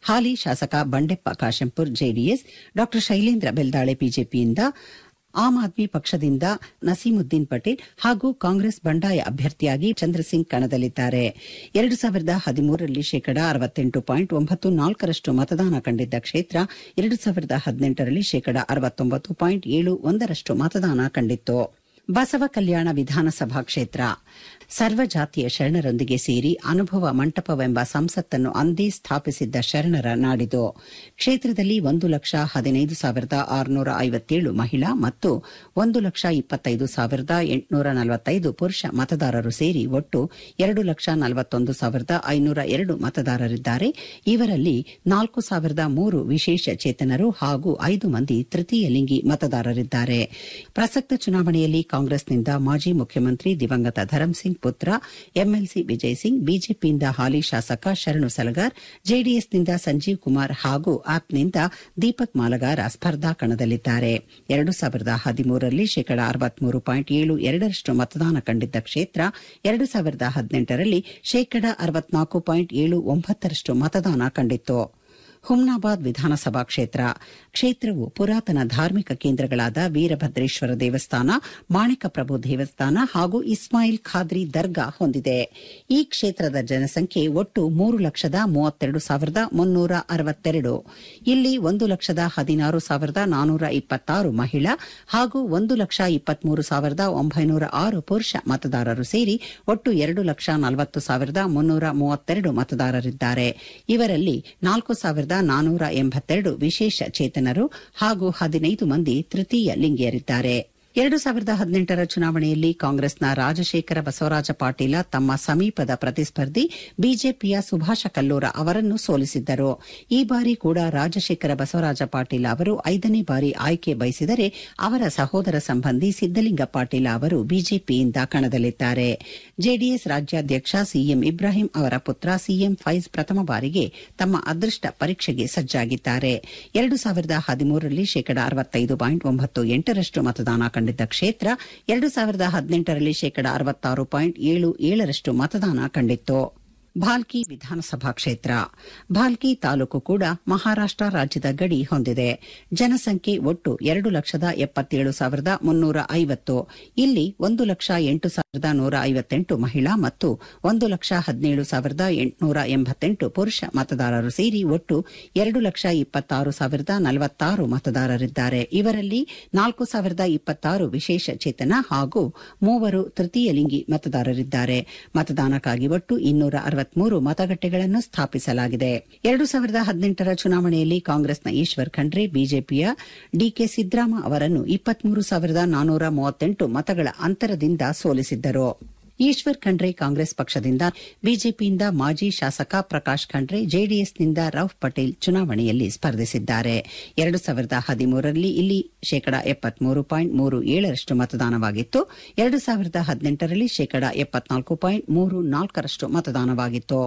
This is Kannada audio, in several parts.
ಹಾಲಿ ಶಾಸಕ ಬಂಡೆಪ್ಪ ಕಾಶೆಂಪುರ್ ಜೆಡಿಎಸ್ ಡಾ ಶೈಲೇಂದ್ರ ಬೆಲ್ದಾಳೆ ಬಿಜೆಪಿಯಿಂದ ಆಮ್ ಆದ್ಮಿ ಪಕ್ಷದಿಂದ ನಸೀಮುದ್ದೀನ್ ಪಟೇಲ್ ಹಾಗೂ ಕಾಂಗ್ರೆಸ್ ಬಂಡಾಯ ಅಭ್ಯರ್ಥಿಯಾಗಿ ಚಂದ್ರಸಿಂಗ್ ಕಣದಲ್ಲಿದ್ದಾರೆ ಎರಡು ಸಾವಿರದ ಹದಿಮೂರರಲ್ಲಿ ಶೇಕಡಾ ಅರವತ್ತೆಂಟು ಪಾಯಿಂಟ್ ಒಂಬತ್ತು ನಾಲ್ಕರಷ್ಟು ಮತದಾನ ಕಂಡಿದ್ದ ಕ್ಷೇತ್ರ ಎರಡು ಸಾವಿರದ ಹದಿನೆಂಟರಲ್ಲಿ ಶೇಕಡಾ ಅರವತ್ತೊಂಬತ್ತು ಪಾಯಿಂಟ್ ಏಳು ಒಂದರಷ್ಟು ಮತದಾನ ಕಂಡಿತ್ತು ಬಸವ ಕಲ್ಯಾಣ ವಿಧಾನಸಭಾ ಕ್ಷೇತ್ರ ಸರ್ವಜಾತಿಯ ಶರಣರೊಂದಿಗೆ ಸೇರಿ ಅನುಭವ ಮಂಟಪವೆಂಬ ಸಂಸತ್ತನ್ನು ಅಂದೇ ಸ್ಥಾಪಿಸಿದ್ದ ಶರಣರ ನಾಡಿದು ಕ್ಷೇತ್ರದಲ್ಲಿ ಒಂದು ಲಕ್ಷ ಹದಿನೈದು ಸಾವಿರದ ಆರುನೂರ ಐವತ್ತೇಳು ಮಹಿಳಾ ಮತ್ತು ಒಂದು ಲಕ್ಷ ಇಪ್ಪತ್ತೈದು ಸಾವಿರದ ಎಂಟುನೂರ ನಲವತ್ತೈದು ಪುರುಷ ಮತದಾರರು ಸೇರಿ ಒಟ್ಟು ಎರಡು ಲಕ್ಷ ನಲವತ್ತೊಂದು ಸಾವಿರದ ಐನೂರ ಎರಡು ಮತದಾರರಿದ್ದಾರೆ ಇವರಲ್ಲಿ ನಾಲ್ಕು ಸಾವಿರದ ಮೂರು ವಿಶೇಷ ಚೇತನರು ಹಾಗೂ ಐದು ಮಂದಿ ತೃತೀಯ ಲಿಂಗಿ ಮತದಾರರಿದ್ದಾರೆ ಪ್ರಸಕ್ತ ಚುನಾವಣೆಯಲ್ಲಿ ಕಾಂಗ್ರೆಸ್ನಿಂದ ಮಾಜಿ ಮುಖ್ಯಮಂತ್ರಿ ದಿವಂಗತ ಧರಂಸಿಂಗ್ ಪುತ್ರ ಎಂಎಲ್ಸಿ ವಿಜಯ್ ಸಿಂಗ್ ಬಿಜೆಪಿಯಿಂದ ಹಾಲಿ ಶಾಸಕ ಶರಣು ಸಲಗಾರ್ ಜೆಡಿಎಸ್ನಿಂದ ಸಂಜೀವ್ ಕುಮಾರ್ ಹಾಗೂ ಆಪ್ನಿಂದ ದೀಪಕ್ ಮಾಲಗಾರ ಸ್ಪರ್ಧಾ ಕಣದಲ್ಲಿದ್ದಾರೆ ಎರಡು ಸಾವಿರದ ಹದಿಮೂರರಲ್ಲಿ ಶೇಕಡಾ ಅರವತ್ಮೂರು ಪಾಯಿಂಟ್ ಏಳು ಎರಡರಷ್ಟು ಮತದಾನ ಕಂಡಿದ್ದ ಕ್ಷೇತ್ರ ಎರಡು ಸಾವಿರದ ಹದಿನೆಂಟರಲ್ಲಿ ಶೇಕಡಾ ಅರವತ್ನಾಲ್ಕು ಪಾಯಿಂಟ್ ಏಳು ಒಂಬತ್ತರಷ್ಟು ಮತದಾನ ಕಂಡಿತ್ತು ಹುಮ್ನಾಬಾದ್ ವಿಧಾನಸಭಾ ಕ್ಷೇತ್ರ ಕ್ಷೇತ್ರವು ಪುರಾತನ ಧಾರ್ಮಿಕ ಕೇಂದ್ರಗಳಾದ ವೀರಭದ್ರೇಶ್ವರ ದೇವಸ್ಥಾನ ಮಾಣಿಕಪ್ರಭು ದೇವಸ್ಥಾನ ಹಾಗೂ ಇಸ್ಮಾಯಿಲ್ ಖಾದ್ರಿ ದರ್ಗಾ ಹೊಂದಿದೆ ಈ ಕ್ಷೇತ್ರದ ಜನಸಂಖ್ಯೆ ಒಟ್ಟು ಮೂರು ಲಕ್ಷದ ಮೂವತ್ತೆರಡು ಸಾವಿರದ ಮುನ್ನೂರ ಅರವತ್ತೆರಡು ಇಲ್ಲಿ ಒಂದು ಲಕ್ಷದ ಹದಿನಾರು ಸಾವಿರದ ನಾನೂರ ಇಪ್ಪತ್ತಾರು ಮಹಿಳಾ ಹಾಗೂ ಒಂದು ಲಕ್ಷ ಇಪ್ಪತ್ಮೂರು ಸಾವಿರದ ಒಂಬೈನೂರ ಆರು ಪುರುಷ ಮತದಾರರು ಸೇರಿ ಒಟ್ಟು ಎರಡು ಲಕ್ಷ ನಲವತ್ತು ಸಾವಿರದ ಮುನ್ನೂರ ಮೂವತ್ತೆರಡು ಮತದಾರರಿದ್ದಾರೆ ಇವರಲ್ಲಿ ನಾಲ್ಕು ಸಾವಿರದ ನಾನೂರ ಎಂಬತ್ತೆರಡು ವಿಶೇಷ ಚೇತನರು ಹಾಗೂ ಹದಿನೈದು ಮಂದಿ ತೃತೀಯ ಲಿಂಗಿಯರಿದ್ದಾರೆ ಎರಡು ಸಾವಿರದ ಹದಿನೆಂಟರ ಚುನಾವಣೆಯಲ್ಲಿ ಕಾಂಗ್ರೆಸ್ನ ರಾಜಶೇಖರ ಬಸವರಾಜ ಪಾಟೀಲ ತಮ್ಮ ಸಮೀಪದ ಪ್ರತಿಸ್ಪರ್ಧಿ ಬಿಜೆಪಿಯ ಸುಭಾಷ ಕಲ್ಲೂರ ಅವರನ್ನು ಸೋಲಿಸಿದ್ದರು ಈ ಬಾರಿ ಕೂಡ ರಾಜಶೇಖರ ಬಸವರಾಜ ಪಾಟೀಲ ಅವರು ಐದನೇ ಬಾರಿ ಆಯ್ಕೆ ಬಯಸಿದರೆ ಅವರ ಸಹೋದರ ಸಂಬಂಧಿ ಸಿದ್ದಲಿಂಗ ಪಾಟೀಲ ಅವರು ಬಿಜೆಪಿಯಿಂದ ಕಣದಲ್ಲಿದ್ದಾರೆ ಜೆಡಿಎಸ್ ರಾಜ್ಯಾಧ್ಯಕ್ಷ ಸಿಎಂ ಇಬ್ರಾಹಿಂ ಅವರ ಪುತ್ರ ಸಿಎಂ ಫೈಜ್ ಪ್ರಥಮ ಬಾರಿಗೆ ತಮ್ಮ ಅದೃಷ್ಟ ಪರೀಕ್ಷೆಗೆ ಸಜ್ಜಾಗಿದ್ದಾರೆ ಎರಡು ಸಾವಿರದ ಹದಿಮೂರರಲ್ಲಿ ಶೇಕಡಾ ಅರವತ್ತೈದು ಪಾಯಿಂಟ್ ಒಂಬತ್ತು ಎಂಟರಷ್ಟು ಮತದಾನ ಕಂಡಿದ್ದ ಕ್ಷೇತ್ರ ಎರಡು ಸಾವಿರದ ಹದಿನೆಂಟರಲ್ಲಿ ಶೇಕಡಾ ಅರವತ್ತಾರು ಪಾಯಿಂಟ್ ಏಳು ಏಳರಷ್ಟು ಮತದಾನ ಕಂಡಿತ್ತು ಭಾಲ್ಕಿ ವಿಧಾನಸಭಾ ಕ್ಷೇತ್ರ ಭಾಲ್ಕಿ ತಾಲೂಕು ಕೂಡ ಮಹಾರಾಷ್ಟ ರಾಜ್ಯದ ಗಡಿ ಹೊಂದಿದೆ ಜನಸಂಖ್ಯೆ ಒಟ್ಟು ಎರಡು ಲಕ್ಷದ ಎಪ್ಪತ್ತೇಳು ಸಾವಿರದ ಮುನ್ನೂರ ಐವತ್ತು ಇಲ್ಲಿ ಒಂದು ಲಕ್ಷ ಎಂಟು ಸಾವಿರದ ನೂರ ಐವತ್ತೆಂಟು ಮಹಿಳಾ ಮತ್ತು ಒಂದು ಲಕ್ಷ ಹದಿನೇಳು ಸಾವಿರದ ಎಂಟುನೂರ ಎಂಬತ್ತೆಂಟು ಪುರುಷ ಮತದಾರರು ಸೇರಿ ಒಟ್ಟು ಎರಡು ಲಕ್ಷ ಇಪ್ಪತ್ತಾರು ಸಾವಿರದ ನಲವತ್ತಾರು ಮತದಾರರಿದ್ದಾರೆ ಇವರಲ್ಲಿ ನಾಲ್ಕು ಸಾವಿರದ ಇಪ್ಪತ್ತಾರು ವಿಶೇಷ ಚೇತನ ಹಾಗೂ ಮೂವರು ತೃತೀಯ ಲಿಂಗಿ ಮತದಾರರಿದ್ದಾರೆ ಮತದಾನಕ್ಕಾಗಿ ಒಟ್ಟು ಇನ್ನೂರ ಅರವತ್ಮೂರು ಮತಗಟ್ಟೆಗಳನ್ನು ಸ್ಥಾಪಿಸಲಾಗಿದೆ ಎರಡು ಸಾವಿರದ ಹದಿನೆಂಟರ ಚುನಾವಣೆಯಲ್ಲಿ ಕಾಂಗ್ರೆಸ್ನ ಈಶ್ವರ್ ಖಂಡ್ರೆ ಬಿಜೆಪಿಯ ಡಿಕೆ ಸಿದ್ದರಾಮ ಅವರನ್ನು ಇಪ್ಪತ್ಮೂರು ಸಾವಿರದ ನಾನೂರ ಮೂವತ್ತೆಂಟು ಮತಗಳ ಅಂತರದಿಂದ ಸೋಲಿಸಿದ್ದರು ಈಶ್ವರ್ ಖಂಡ್ರೆ ಕಾಂಗ್ರೆಸ್ ಪಕ್ಷದಿಂದ ಬಿಜೆಪಿಯಿಂದ ಮಾಜಿ ಶಾಸಕ ಪ್ರಕಾಶ್ ಖಂಡ್ರೆ ಜೆಡಿಎಸ್ನಿಂದ ರೌಫ್ ಪಟೇಲ್ ಚುನಾವಣೆಯಲ್ಲಿ ಸ್ಪರ್ಧಿಸಿದ್ದಾರೆ ಎರಡು ಸಾವಿರದ ಹದಿಮೂರರಲ್ಲಿ ಇಲ್ಲಿ ಶೇಕಡಾ ಎಪ್ಪತ್ಮೂರು ಪಾಯಿಂಟ್ ಮೂರು ಏಳರಷ್ಟು ಮತದಾನವಾಗಿತ್ತು ಎರಡು ಸಾವಿರದ ಹದಿನೆಂಟರಲ್ಲಿ ಶೇಕಡಾ ಎಪ್ಪತ್ನಾಲ್ಕು ಪಾಯಿಂಟ್ ಮೂರು ನಾಲ್ಕರಷ್ಟು ಮತದಾನವಾಗಿತ್ತು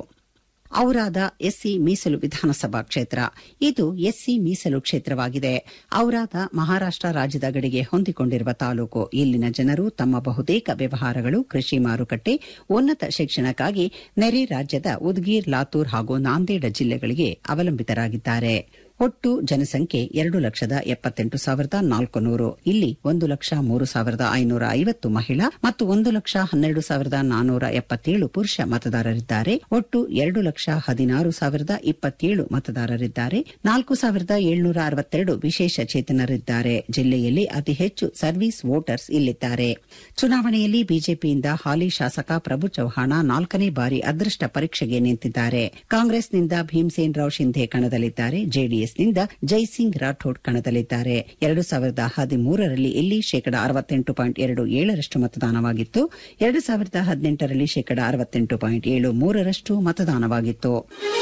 ಔರಾದ ಎಸ್ಸಿ ಮೀಸಲು ವಿಧಾನಸಭಾ ಕ್ಷೇತ್ರ ಇದು ಎಸ್ಸಿ ಮೀಸಲು ಕ್ಷೇತ್ರವಾಗಿದೆ ಔರಾದ ಮಹಾರಾಷ್ಟ ರಾಜ್ಯದ ಗಡಿಗೆ ಹೊಂದಿಕೊಂಡಿರುವ ತಾಲೂಕು ಇಲ್ಲಿನ ಜನರು ತಮ್ಮ ಬಹುತೇಕ ವ್ಯವಹಾರಗಳು ಕೃಷಿ ಮಾರುಕಟ್ಟೆ ಉನ್ನತ ಶಿಕ್ಷಣಕ್ಕಾಗಿ ನೆರೆ ರಾಜ್ಯದ ಉದ್ಗೀರ್ ಲಾತೂರ್ ಹಾಗೂ ನಾಂದೇಡ ಜಿಲ್ಲೆಗಳಿಗೆ ಅವಲಂಬಿತರಾಗಿದ್ದಾರೆ ಒಟ್ಟು ಜನಸಂಖ್ಯೆ ಎರಡು ಲಕ್ಷದ ಎಪ್ಪತ್ತೆಂಟು ಸಾವಿರದ ನಾಲ್ಕು ನೂರು ಇಲ್ಲಿ ಒಂದು ಲಕ್ಷ ಮೂರು ಸಾವಿರದ ಐನೂರ ಐವತ್ತು ಮಹಿಳಾ ಮತ್ತು ಒಂದು ಲಕ್ಷ ಹನ್ನೆರಡು ಸಾವಿರದ ನಾನೂರ ಎಪ್ಪತ್ತೇಳು ಪುರುಷ ಮತದಾರರಿದ್ದಾರೆ ಒಟ್ಟು ಎರಡು ಲಕ್ಷ ಹದಿನಾರು ಸಾವಿರದ ಇಪ್ಪತ್ತೇಳು ಮತದಾರರಿದ್ದಾರೆ ನಾಲ್ಕು ಸಾವಿರದ ಏಳ್ನೂರ ಅರವತ್ತೆರಡು ವಿಶೇಷ ಚೇತನರಿದ್ದಾರೆ ಜಿಲ್ಲೆಯಲ್ಲಿ ಅತಿ ಹೆಚ್ಚು ಸರ್ವಿಸ್ ವೋಟರ್ಸ್ ಇಲ್ಲಿದ್ದಾರೆ ಚುನಾವಣೆಯಲ್ಲಿ ಬಿಜೆಪಿಯಿಂದ ಹಾಲಿ ಶಾಸಕ ಪ್ರಭು ಚೌಹಾಣ ನಾಲ್ಕನೇ ಬಾರಿ ಅದೃಷ್ಟ ಪರೀಕ್ಷೆಗೆ ನಿಂತಿದ್ದಾರೆ ಕಾಂಗ್ರೆಸ್ನಿಂದ ಭೀಮ್ಸೇನ್ ರಾವ್ ಶಿಂಧೆ ಕಣದಲ್ಲಿದ್ದಾರೆ ಜೆಡಿಎಸ್ ನಿಂದ ಜೈಸಿಂಗ್ ರಾಠೋಡ್ ಕಣದಲ್ಲಿದ್ದಾರೆ ಎರಡು ಸಾವಿರದ ಹದಿಮೂರರಲ್ಲಿ ಇಲ್ಲಿ ಶೇಕಡಾ ಅರವತ್ತೆಂಟು ಪಾಯಿಂಟ್ ಎರಡು ಏಳರಷ್ಟು ಮತದಾನವಾಗಿತ್ತು ಎರಡು ಸಾವಿರದ ಹದಿನೆಂಟರಲ್ಲಿ ಶೇಕಡಾ ಅರವತ್ತೆಂಟು ಪಾಯಿಂಟ್ ಏಳು ಮೂರರಷ್ಟು ಮತದಾನವಾಗಿತ್ತು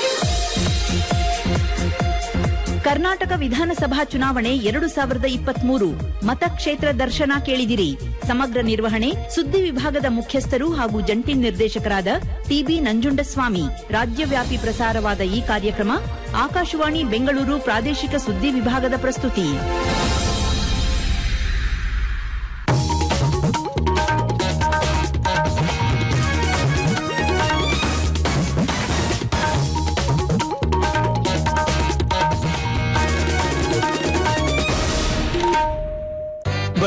ಕರ್ನಾಟಕ ವಿಧಾನಸಭಾ ಚುನಾವಣೆ ಎರಡು ಸಾವಿರದ ಇಪ್ಪತ್ಮೂರು ಮತಕ್ಷೇತ್ರ ದರ್ಶನ ಕೇಳಿದಿರಿ ಸಮಗ್ರ ನಿರ್ವಹಣೆ ಸುದ್ದಿ ವಿಭಾಗದ ಮುಖ್ಯಸ್ಥರು ಹಾಗೂ ಜಂಟಿ ನಿರ್ದೇಶಕರಾದ ಟಿಬಿ ನಂಜುಂಡಸ್ವಾಮಿ ರಾಜ್ಯವ್ಯಾಪಿ ಪ್ರಸಾರವಾದ ಈ ಕಾರ್ಯಕ್ರಮ ಆಕಾಶವಾಣಿ ಬೆಂಗಳೂರು ಪ್ರಾದೇಶಿಕ ಸುದ್ದಿ ವಿಭಾಗದ ಪ್ರಸ್ತುತಿ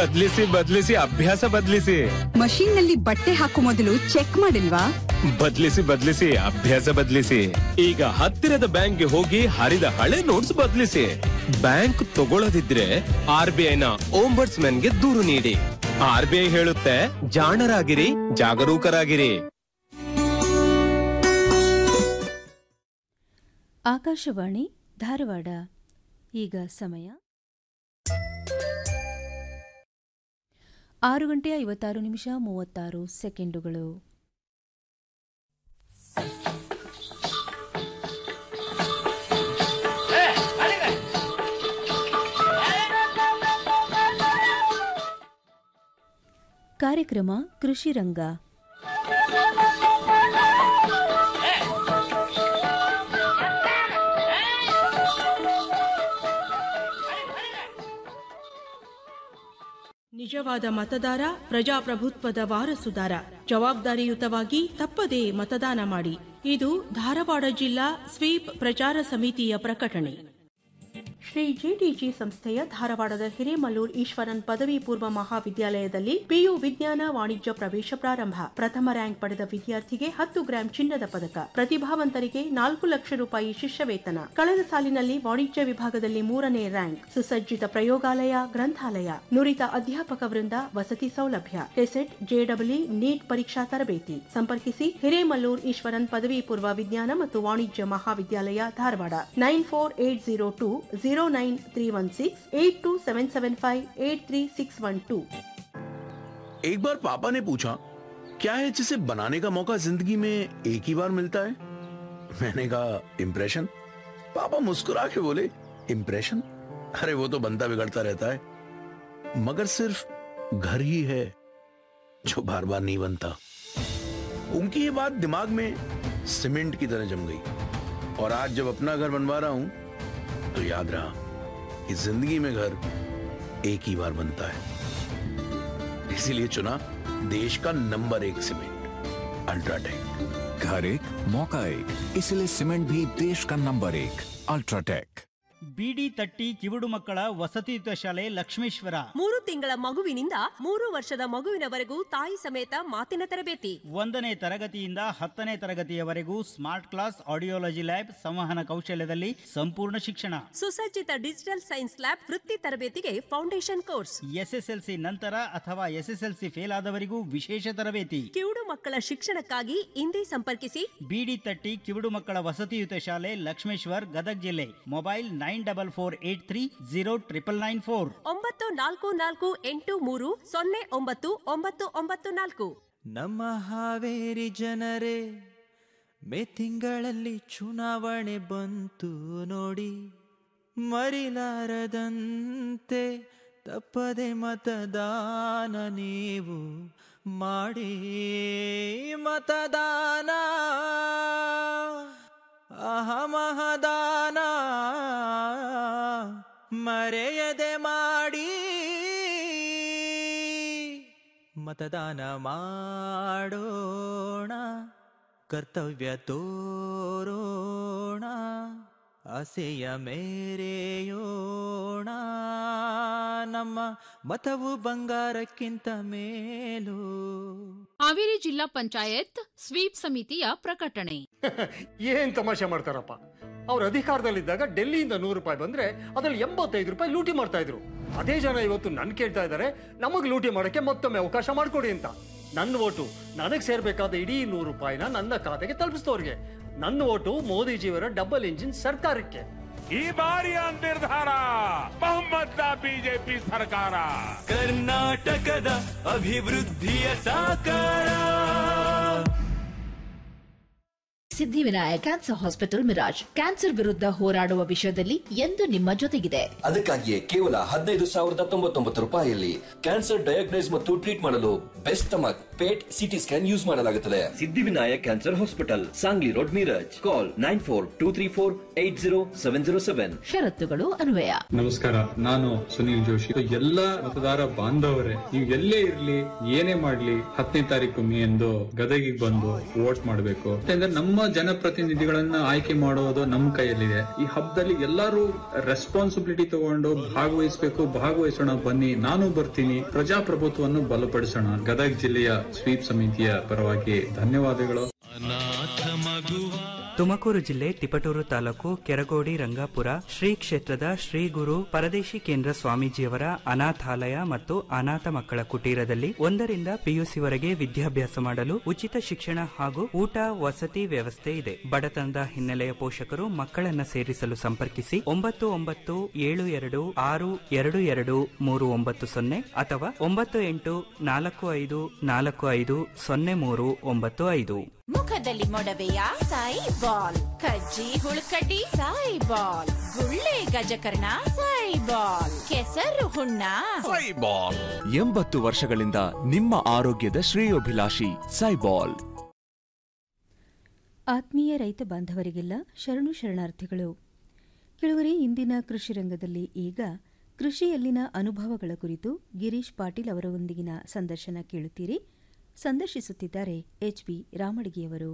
ಬದ್ಲಿಸಿ ಬದ್ಲಿಸಿ ಅಭ್ಯಾಸ ಬದ್ಲಿಸಿ ಮಷೀನ್ ನಲ್ಲಿ ಬಟ್ಟೆ ಹಾಕೋ ಮೊದಲು ಚೆಕ್ ಮಾಡಿಲ್ವಾ ಬದ್ಲಿಸಿ ಬದ್ಲಿಸಿ ಅಭ್ಯಾಸ ಬದ್ಲಿಸಿ ಈಗ ಹತ್ತಿರದ ಬ್ಯಾಂಕ್ಗೆ ಹೋಗಿ ಹರಿದ ಹಳೆ ನೋಟ್ಸ್ ಬದ್ಲಿಸಿ ಬ್ಯಾಂಕ್ ತಗೊಳ್ಳದಿದ್ರೆ ಆರ್ ಬಿ ಐನ ಗೆ ದೂರು ನೀಡಿ ಆರ್ ಬಿ ಐ ಹೇಳುತ್ತೆ ಜಾಣರಾಗಿರಿ ಜಾಗರೂಕರಾಗಿರಿ ಆಕಾಶವಾಣಿ ಧಾರವಾಡ ಈಗ ಸಮಯ ಆರು ಗಂಟೆ ಐವತ್ತಾರು ನಿಮಿಷ ಮೂವತ್ತಾರು ಸೆಕೆಂಡುಗಳು ಕಾರ್ಯಕ್ರಮ ಕೃಷಿ ರಂಗ ನಿಜವಾದ ಮತದಾರ ಪ್ರಜಾಪ್ರಭುತ್ವದ ವಾರಸುದಾರ ಜವಾಬ್ದಾರಿಯುತವಾಗಿ ತಪ್ಪದೇ ಮತದಾನ ಮಾಡಿ ಇದು ಧಾರವಾಡ ಜಿಲ್ಲಾ ಸ್ವೀಪ್ ಪ್ರಚಾರ ಸಮಿತಿಯ ಪ್ರಕಟಣೆ ಶ್ರೀ ಜಿಟಿಜಿ ಸಂಸ್ಥೆಯ ಧಾರವಾಡದ ಹಿರೇಮಲ್ಲೂರ್ ಈಶ್ವರನ್ ಪದವಿ ಪೂರ್ವ ಮಹಾವಿದ್ಯಾಲಯದಲ್ಲಿ ಪಿಯು ವಿಜ್ಞಾನ ವಾಣಿಜ್ಯ ಪ್ರವೇಶ ಪ್ರಾರಂಭ ಪ್ರಥಮ ರ್ಯಾಂಕ್ ಪಡೆದ ವಿದ್ಯಾರ್ಥಿಗೆ ಹತ್ತು ಗ್ರಾಂ ಚಿನ್ನದ ಪದಕ ಪ್ರತಿಭಾವಂತರಿಗೆ ನಾಲ್ಕು ಲಕ್ಷ ರೂಪಾಯಿ ಶಿಷ್ಯ ವೇತನ ಕಳೆದ ಸಾಲಿನಲ್ಲಿ ವಾಣಿಜ್ಯ ವಿಭಾಗದಲ್ಲಿ ಮೂರನೇ ರ್ಯಾಂಕ್ ಸುಸಜ್ಜಿತ ಪ್ರಯೋಗಾಲಯ ಗ್ರಂಥಾಲಯ ನುರಿತ ಅಧ್ಯಾಪಕ ವೃಂದ ವಸತಿ ಸೌಲಭ್ಯ ಕೆಸೆಟ್ ಜೆಡಬ್ಲ್ಯೂ ನೀಟ್ ಪರೀಕ್ಷಾ ತರಬೇತಿ ಸಂಪರ್ಕಿಸಿ ಹಿರೇಮಲ್ಲೂರ್ ಈಶ್ವರನ್ ಪದವಿ ಪೂರ್ವ ವಿಜ್ಞಾನ ಮತ್ತು ವಾಣಿಜ್ಯ ಮಹಾವಿದ್ಯಾಲಯ Dharwad nine four eight zero two zero nine three one six eight two seven seven five eight three six one two एक बार पापा ने पूछा क्या है जिसे बनाने का मौका जिंदगी में एक ही बार मिलता है मैंने कहा इम्प्रेशन पापा मुस्कुरा के बोले इम्प्रेशन अरे वो तो बनता बिगड़ता रहता है मगर सिर्फ घर ही है जो बार बार नहीं बनता उनकी ये बात दिमाग में सीमेंट की तरह जम गई और आज जब अपना घर बनवा रहा हूं तो याद रहा कि जिंदगी में घर एक ही बार बनता है इसीलिए चुना देश का नंबर एक सीमेंट अल्ट्राटेक घर एक मौका एक इसलिए सीमेंट भी देश का नंबर एक अल्ट्राटेक ಬಿಡಿ ತಟ್ಟಿ ಕಿವುಡು ಮಕ್ಕಳ ವಸತಿಯುತ ಶಾಲೆ ಲಕ್ಷ್ಮೇಶ್ವರ ಮೂರು ತಿಂಗಳ ಮಗುವಿನಿಂದ ಮೂರು ವರ್ಷದ ಮಗುವಿನವರೆಗೂ ತಾಯಿ ಸಮೇತ ಮಾತಿನ ತರಬೇತಿ ಒಂದನೇ ತರಗತಿಯಿಂದ ಹತ್ತನೇ ತರಗತಿಯವರೆಗೂ ಸ್ಮಾರ್ಟ್ ಕ್ಲಾಸ್ ಆಡಿಯೋಲಜಿ ಲ್ಯಾಬ್ ಸಂವಹನ ಕೌಶಲ್ಯದಲ್ಲಿ ಸಂಪೂರ್ಣ ಶಿಕ್ಷಣ ಸುಸಜ್ಜಿತ ಡಿಜಿಟಲ್ ಸೈನ್ಸ್ ಲ್ಯಾಬ್ ವೃತ್ತಿ ತರಬೇತಿಗೆ ಫೌಂಡೇಶನ್ ಕೋರ್ಸ್ ಎಸ್ಎಸ್ಎಲ್ಸಿ ನಂತರ ಅಥವಾ ಎಸ್ಎಸ್ಎಲ್ಸಿ ಫೇಲ್ ಆದವರಿಗೂ ವಿಶೇಷ ತರಬೇತಿ ಕಿವುಡು ಮಕ್ಕಳ ಶಿಕ್ಷಣಕ್ಕಾಗಿ ಇಂದೇ ಸಂಪರ್ಕಿಸಿ ಬಿಡಿ ತಟ್ಟಿ ಕಿವುಡು ಮಕ್ಕಳ ವಸತಿಯುತ ಶಾಲೆ ಲಕ್ಷ್ಮೇಶ್ವರ್ ಗದಗ್ ಜಿಲ್ಲೆ mobile nine double four eight three zero triple nine four ಒಂಬತ್ತು ನಾಲ್ಕು ನಾಲ್ಕು ಎಂಟು ಮೂರು ಸೊನ್ನೆ ಒಂಬತ್ತು ಒಂಬತ್ತು ಒಂಬತ್ತು ನಾಲ್ಕು ನಮ್ಮ ಹಾವೇರಿ ಜನರೇ ಮೇ ತಿಂಗಳಲ್ಲಿ ಚುನಾವಣೆ ಬಂತು ನೋಡಿ ಮರಿಲಾರದಂತೆ ತಪ್ಪದೆ ಮತದಾನ ನೀವು ಮಾಡಿ ಮತದಾನ ಅಹಮಹದಾನ ಮರೆಯದೆ ಮಾಡಿ ಮತದಾನ ಮಾಡೋಣ ಕರ್ತವ್ಯ ತೋರೋಣ ಆಸೆಯ ಮೇರೆಯೋಣ ನಮ್ಮ ಮತವು ಬಂಗಾರಕ್ಕಿಂತ ಮೇಲು ಹಾವೇರಿ ಜಿಲ್ಲಾ ಪಂಚಾಯತ್ ಸ್ವೀಪ್ ಸಮಿತಿಯ ಪ್ರಕಟಣೆ ಏನ್ ತಮಾಷೆ ಮಾಡ್ತಾರಪ್ಪ ಅವ್ರ ಅಧಿಕಾರದಲ್ಲಿದ್ದಾಗ ಡೆಲ್ಲಿಯಿಂದ ನೂರು ರೂಪಾಯಿ ಬಂದ್ರೆ ಅದ್ರಲ್ಲಿ ಎಂಬತ್ತೈದು ರೂಪಾಯಿ ಲೂಟಿ ಮಾಡ್ತಾ ಇದ್ರು ಅದೇ ಜನ ಇವತ್ತು ನನ್ ಕೇಳ್ತಾ ಇದ್ದಾರೆ ನಮಗ್ ಲೂಟಿ ಮಾಡಕ್ಕೆ ಮತ್ತೊಮ್ಮೆ ಅವಕಾಶ ಮಾಡ್ಕೊಡಿ ಅಂತ ನನ್ನ ಓಟು ನನಗ್ ಸೇರ್ಬೇಕಾದ ಇಡೀ ನೂರು ರೂಪಾಯಿನ ನನ್ನ ಖಾತೆಗೆ ತಲುಪಿಸ್ತವ್ರಿಗೆ ನನ್ನ ಓಟು ಮೋದಿಜಿಯವರ ಡಬಲ್ ಇಂಜಿನ್ ಸರ್ಕಾರಕ್ಕೆ ಈ ಬಾರಿಯ ನಿರ್ಧಾರ ಬಹುಮತ ಬಿಜೆಪಿ ಸರ್ಕಾರ ಕರ್ನಾಟಕದ ಅಭಿವೃದ್ಧಿಯ ಸಾಕಾರ Siddhivinayak cancer hospital Miraj cancer ವಿರುದ್ಧ ಹೋರಾಡುವ ವಿಷಯದಲ್ಲಿ ಎಂದು ನಿಮ್ಮ ಜೊತೆಗಿದೆ ಅದಕ್ಕಾಗಿಯೇ ಕೇವಲ ಹದಿನೈದು ಸಾವಿರದ ತೊಂಬತ್ತೊಂಬತ್ತು ರೂಪಾಯಿಯಲ್ಲಿ ಕ್ಯಾನ್ಸರ್ ಡಯಾಗ್ನೈಸ್ ಮತ್ತು ಟ್ರೀಟ್ ಮಾಡಲು best stomach PET CT scan use ಮಾಡಲಾಗುತ್ತದೆ Siddhivinayak cancer hospital Sangli road Miraj call nine four two three four eight zero seven zero seven ಷರತ್ತುಗಳು ಅನ್ವಯ ನಮಸ್ಕಾರ ನಾನು ಸುನೀಲ್ ಜೋಶಿ ಎಲ್ಲ ಮತದಾರ ಬಾಂಧವರೇ ನೀವು ಎಲ್ಲೇ ಇರ್ಲಿ ಏನೇ ಮಾಡ್ಲಿ ಹತ್ತನೇ ತಾರೀಕು ಮೇ ಎಂದು ಗದಗಿಗೆ ಬಂದು ವೋಟ್ ಮಾಡಬೇಕು ಯಾಕಂದ್ರೆ ನಮ್ಮ ಜನಪ್ರತಿನಿಧಿಗಳನ್ನ ಆಯ್ಕೆ ಮಾಡೋದು ನಮ್ಮ ಕೈಯಲ್ಲಿದೆ ಈ ಹಬ್ಬದಲ್ಲಿ ಎಲ್ಲರೂ ರೆಸ್ಪಾನ್ಸಿಬಿಲಿಟಿ ತಗೊಂಡು ಭಾಗವಹಿಸಬೇಕು ಭಾಗವಹಿಸೋಣ ಬನ್ನಿ ನಾನು ಬರ್ತೀನಿ ಪ್ರಜಾಪ್ರಭುತ್ವವನ್ನು ಬಲಪಡಿಸೋಣ ಗದಗ ಜಿಲ್ಲೆಯ ಸ್ವೀಪ್ ಸಮಿತಿಯ ಪರವಾಗಿ ಧನ್ಯವಾದಗಳು ತುಮಕೂರು ಜಿಲ್ಲೆ ತಿಪಟೂರು ತಾಲೂಕು ಕೆರಗೋಡಿ ರಂಗಾಪುರ ಶ್ರೀ ಕ್ಷೇತ್ರದ ಶ್ರೀ ಗುರು ಪರದೇಶಿ ಕೇಂದ್ರ ಸ್ವಾಮೀಜಿಯವರ ಅನಾಥಾಲಯ ಮತ್ತು ಅನಾಥ ಮಕ್ಕಳ ಕುಟೀರದಲ್ಲಿ ಒಂದರಿಂದ ಪಿಯುಸಿವರೆಗೆ ವಿದ್ಯಾಭ್ಯಾಸ ಮಾಡಲು ಉಚಿತ ಶಿಕ್ಷಣ ಹಾಗೂ ಊಟ ವಸತಿ ವ್ಯವಸ್ಥೆ ಇದೆ ಬಡತನದ ಹಿನ್ನೆಲೆಯ ಪೋಷಕರು ಮಕ್ಕಳನ್ನ ಸೇರಿಸಲು ಸಂಪರ್ಕಿಸಿ ಒಂಬತ್ತು ಒಂಬತ್ತು ಏಳು ಎರಡು ಆರು ಎರಡು ಎರಡು ಮೂರು ಒಂಬತ್ತು ಸೊನ್ನೆ ಅಥವಾ ಒಂಬತ್ತು ಎಂಟು ನಾಲ್ಕು ಐದು ನಾಲ್ಕು ಐದು ಸೊನ್ನೆ ಮೂರು ಒಂಬತ್ತು ಐದು ಮುಖದಲ್ಲಿ ಮೊಡವೆಯ ಸಾಯಿ ಬಾಲ್ ಕಜ್ಜಿ ಹುಳುಕಡ್ಡಿ ಸಾಯಿ ಬಾಲ್ ಗುಳ್ಳೆ ಗಜಕರ್ಣ ಸಾಯಿ ಬಾಲ್ ಕೆಸರು ಹುಣ್ಣ ಸೈಬಾಲ್ ಎಂಬತ್ತು ವರ್ಷಗಳಿಂದ ನಿಮ್ಮ ಆರೋಗ್ಯದ ಶ್ರೇಯೋಭಿಲಾಷಿ ಸೈಬಾಲ್ ಆತ್ಮೀಯ ರೈತ ಬಾಂಧವರಿಗೆಲ್ಲ ಶರಣು ಶರಣಾರ್ಥಿಗಳು ಕೆಲವರೇ ಇಂದಿನ ಕೃಷಿ ರಂಗದಲ್ಲಿ ಈಗ ಕೃಷಿಯಲ್ಲಿನ ಅನುಭವಗಳ ಕುರಿತು ಗಿರೀಶ್ ಪಾಟೀಲ್ ಅವರೊಂದಿಗಿನ ಸಂದರ್ಶನ ಕೇಳುತ್ತೀರಿ ಸಂದರ್ಶಿಸುತ್ತಿದ್ದಾರೆ ಎಚ್ಬಿ ರಾಮಡಿಗೆಯವರು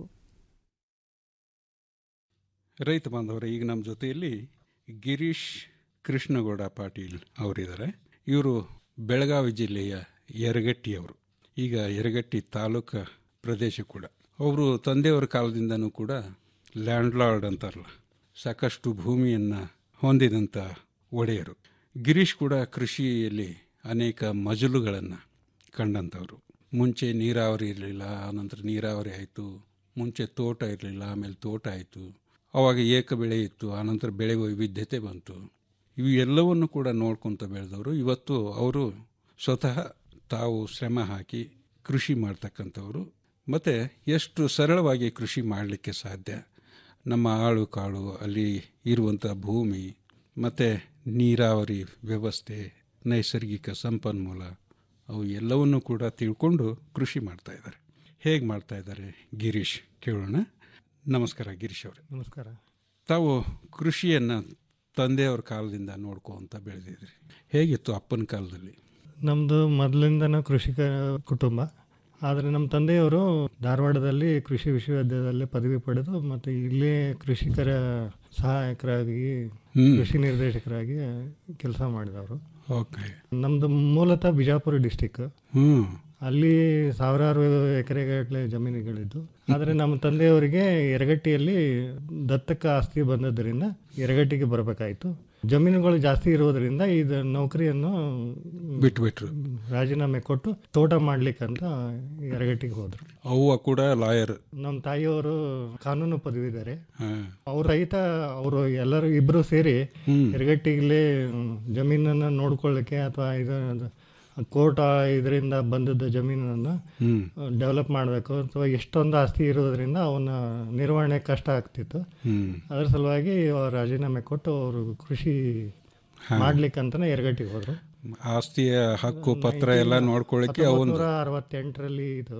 ರೈತ ಬಾಂಧವರೇ ಈಗ ನಮ್ಮ ಜೊತೆಯಲ್ಲಿ ಗಿರೀಶ್ ಕೃಷ್ಣಗೌಡ ಪಾಟೀಲ್ ಅವರಿದ್ದಾರೆ ಇವರು ಬೆಳಗಾವಿ ಜಿಲ್ಲೆಯ ಯರಗಟ್ಟಿಯವರು ಈಗ ಯರಗಟ್ಟಿ ತಾಲೂಕು ಪ್ರದೇಶ ಕೂಡ ಅವರು ತಂದೆಯವರ ಕಾಲದಿಂದನೂ ಕೂಡ ಲ್ಯಾಂಡ್ಲಾರ್ಡ್ ಅಂತಾರಲ್ಲ ಸಾಕಷ್ಟು ಭೂಮಿಯನ್ನು ಹೊಂದಿದಂಥ ಒಡೆಯರು ಗಿರೀಶ್ ಕೂಡ ಕೃಷಿಯಲ್ಲಿ ಅನೇಕ ಮಜಲುಗಳನ್ನು ಕಂಡಂಥವ್ರು ಮುಂಚೆ ನೀರಾವರಿ ಇರಲಿಲ್ಲ ಆನಂತರ ನೀರಾವರಿ ಆಯಿತು ಮುಂಚೆ ತೋಟ ಇರಲಿಲ್ಲ ಆಮೇಲೆ ತೋಟ ಆಯಿತು ಅವಾಗ ಏಕ ಬೆಳೆ ಇತ್ತು ಆನಂತರ ಬೆಳೆ ವೈವಿಧ್ಯತೆ ಬಂತು ಇವು ಎಲ್ಲವನ್ನು ಕೂಡ ನೋಡ್ಕೊತ ಬೆಳೆದವರು ಇವತ್ತು ಅವರು ಸ್ವತಃ ತಾವು ಶ್ರಮ ಹಾಕಿ ಕೃಷಿ ಮಾಡ್ತಕ್ಕಂಥವ್ರು ಮತ್ತು ಎಷ್ಟು ಸರಳವಾಗಿ ಕೃಷಿ ಮಾಡಲಿಕ್ಕೆ ಸಾಧ್ಯ ನಮ್ಮ ಆಳು ಕಾಳು ಅಲ್ಲಿ ಇರುವಂಥ ಭೂಮಿ ಮತ್ತು ನೀರಾವರಿ ವ್ಯವಸ್ಥೆ ನೈಸರ್ಗಿಕ ಸಂಪನ್ಮೂಲ ಅವು ಎಲ್ಲವನ್ನು ಕೂಡ ತಿಳ್ಕೊಂಡು ಕೃಷಿ ಮಾಡ್ತಾ ಇದ್ದಾರೆ ಹೇಗೆ ಮಾಡ್ತಾ ಇದ್ದಾರೆ ಗಿರೀಶ್ ಕೇಳೋಣ ನಮಸ್ಕಾರ ಗಿರೀಶ್ ಅವರೇ ನಮಸ್ಕಾರ ತಾವು ಕೃಷಿಯನ್ನು ತಂದೆಯವ್ರ ಕಾಲದಿಂದ ನೋಡ್ಕೊಂತ ಬೆಳೆದಿದ್ರಿ ಹೇಗಿತ್ತು ಅಪ್ಪನ ಕಾಲದಲ್ಲಿ ನಮ್ಮದು ಮೊದಲಿಂದನೂ ಕೃಷಿಕ ಕುಟುಂಬ ಆದರೆ ನಮ್ಮ ತಂದೆಯವರು ಧಾರವಾಡದಲ್ಲಿ ಕೃಷಿ ವಿಶ್ವವಿದ್ಯಾಲಯದಲ್ಲಿ ಪದವಿ ಪಡೆದು ಮತ್ತು ಇಲ್ಲೇ ಕೃಷಿಕರ ಸಹಾಯಕರಾಗಿ ಹ್ಮ್. ಕೃಷಿ ನಿರ್ದೇಶಕರಾಗಿ ಕೆಲಸ ಮಾಡಿದವರು ಓಕೆ ನಮ್ಮದು ಮೂಲತಃ ಬಿಜಾಪುರ ಡಿಸ್ಟಿಕ್ ಹ್ಞೂ ಅಲ್ಲಿ ಸಾವಿರಾರು ಎಕರೆಗಟ್ಟಲೆ ಜಮೀನುಗಳಿದ್ದು ಆದರೆ ನಮ್ಮ ತಂದೆಯವರಿಗೆ ಯರಗಟ್ಟಿಯಲ್ಲಿ ದತ್ತಕ ಆಸ್ತಿ ಬಂದದ್ದರಿಂದ ಯರಗಟ್ಟಿಗೆ ಬರಬೇಕಾಯಿತು ಜಮೀನುಗಳು ಜಾಸ್ತಿ ಇರೋದರಿಂದ ಇದು ನೌಕರಿಯನ್ನು ಬಿಟ್ಬಿಟ್ರು ರಾಜೀನಾಮೆ ಕೊಟ್ಟು ತೋಟ ಮಾಡ್ಲಿಕ್ಕಂತ ಯರಗಟ್ಟಿಗೆ ಹೋದ್ರು ಅವ್ವ ಕೂಡ ಲಾಯರ್ ನಮ್ಮ ತಾಯಿಯವರು ಕಾನೂನು ಪದವಿದ್ದಾರೆ ಹಾಂ ಅವ್ರ ರೈತ ಅವರು ಎಲ್ಲರೂ ಇಬ್ಬರು ಸೇರಿ ಹ್ಮ್. ಯರಗಟ್ಟಿಗೆ ಜಮೀನನ್ನು ನೋಡ್ಕೊಳ್ಳಿಕ್ಕೆ ಅಥವಾ ಇದು ಕೋರ್ಟ್ ಇದರಿಂದ ಬಂದದ್ದು ಜಮೀನನ್ನು ಹ್ಮ್. ಡೆವಲಪ್ ಮಾಡಬೇಕು ಅಥವಾ ಎಷ್ಟೊಂದು ಆಸ್ತಿ ಇರೋದ್ರಿಂದ ಅವನ್ನ ನಿರ್ವಹಣೆ ಕಷ್ಟ ಆಗ್ತಿತ್ತು ಹ್ಮ್. ಅದ್ರ ಸಲುವಾಗಿ ಅವ್ರು ರಾಜೀನಾಮೆ ಕೊಟ್ಟು ಅವರು ಕೃಷಿ ಮಾಡ್ಲಿಕ್ಕಂತಾನೆ ಯರಗಟ್ಟಿಗೆ ಹೋದ್ರು ಆಸ್ತಿಯ ಹಕ್ಕು ಪತ್ರ ಎಲ್ಲ ನೋಡ್ಕೊಳ್ಳಿಕ್ಕೆ ಅವನು ನೂರ ಅರವತ್ತೆಂಟರಲ್ಲಿ ಇದು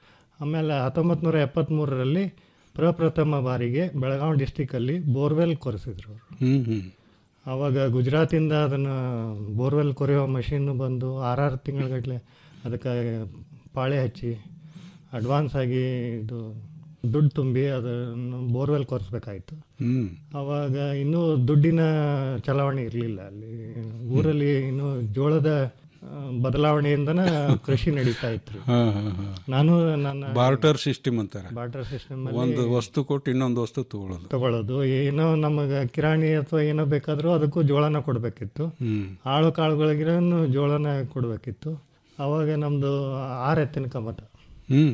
ಆಮೇಲೆ ಹತ್ತೊಂಬತ್ತು ನೂರ ಎಪ್ಪತ್ತ್ಮೂರರಲ್ಲಿ ಪ್ರಪ್ರಥಮ ಬಾರಿಗೆ ಬೆಳಗಾವಿ ಡಿಸ್ಟಿಕಲ್ಲಿ ಬೋರ್ವೆಲ್ ಕೊರೆಸಿದ್ರು ಅವರು ಹ್ಮ್ ಹ್ಮ್ ಆವಾಗ ಗುಜರಾತಿಂದ ಅದನ್ನು ಬೋರ್ವೆಲ್ ಕೊರೆಯೋ ಮಷೀನ್ ಬಂದು ಆರಾರು ತಿಂಗಳಗಟ್ಟಲೆ ಅದಕ್ಕೆ ಪಾಳೆ ಹಚ್ಚಿ ಅಡ್ವಾನ್ಸ್ ಆಗಿ ಇದು ದುಡ್ಡು ತುಂಬಿ ಅದನ್ನು ಬೋರ್ವೆಲ್ ಕೊರೆಸ್ಬೇಕಾಯ್ತು ಹ್ಮ್ ಆವಾಗ ಇನ್ನೂ ದುಡ್ಡಿನ ಚಲಾವಣೆ ಇರಲಿಲ್ಲ ಅಲ್ಲಿ ಊರಲ್ಲಿ ಇನ್ನೂ ಜೋಳದ ಆ, ಬದಲಾವಣೆಯಿಂದನ ಕೃಷಿ ನಡೀತಾ ಇತ್ತು ಹಾ, ಹಾ, ಹಾ. ನಾನು ನನ್ನ ಬಾರ್ಟರ್ ಸಿಸ್ಟಮ್ ಅಂತಾರೆ ಬಾರ್ಟರ್ ಸಿಸ್ಟಮ್ ಒಂದು ವಸ್ತು ಕೊಟ್ಟು ಇನ್ನೊಂದು ವಸ್ತು ತಗೊಳ್ಳೋದು ತಗೊಳ್ಳೋದು ಏನೋ ನಮಗೆ ಕಿರಾಣಿ ಅಥವಾ ಏನೋ ಬೇಕಾದರೂ ಅದಕ್ಕೂ ಜೋಳನ ಕೊಡಬೇಕಿತ್ತು ಹ್ಮ್ ಆಳು ಕಾಳುಗಳಿಗೆ ಜೋಳನ ಕೊಡಬೇಕಿತ್ತು ಆವಾಗ ನಮ್ಮದು ಆರು ಎತ್ತಿನ ಕಮತ ಹ್ಮ್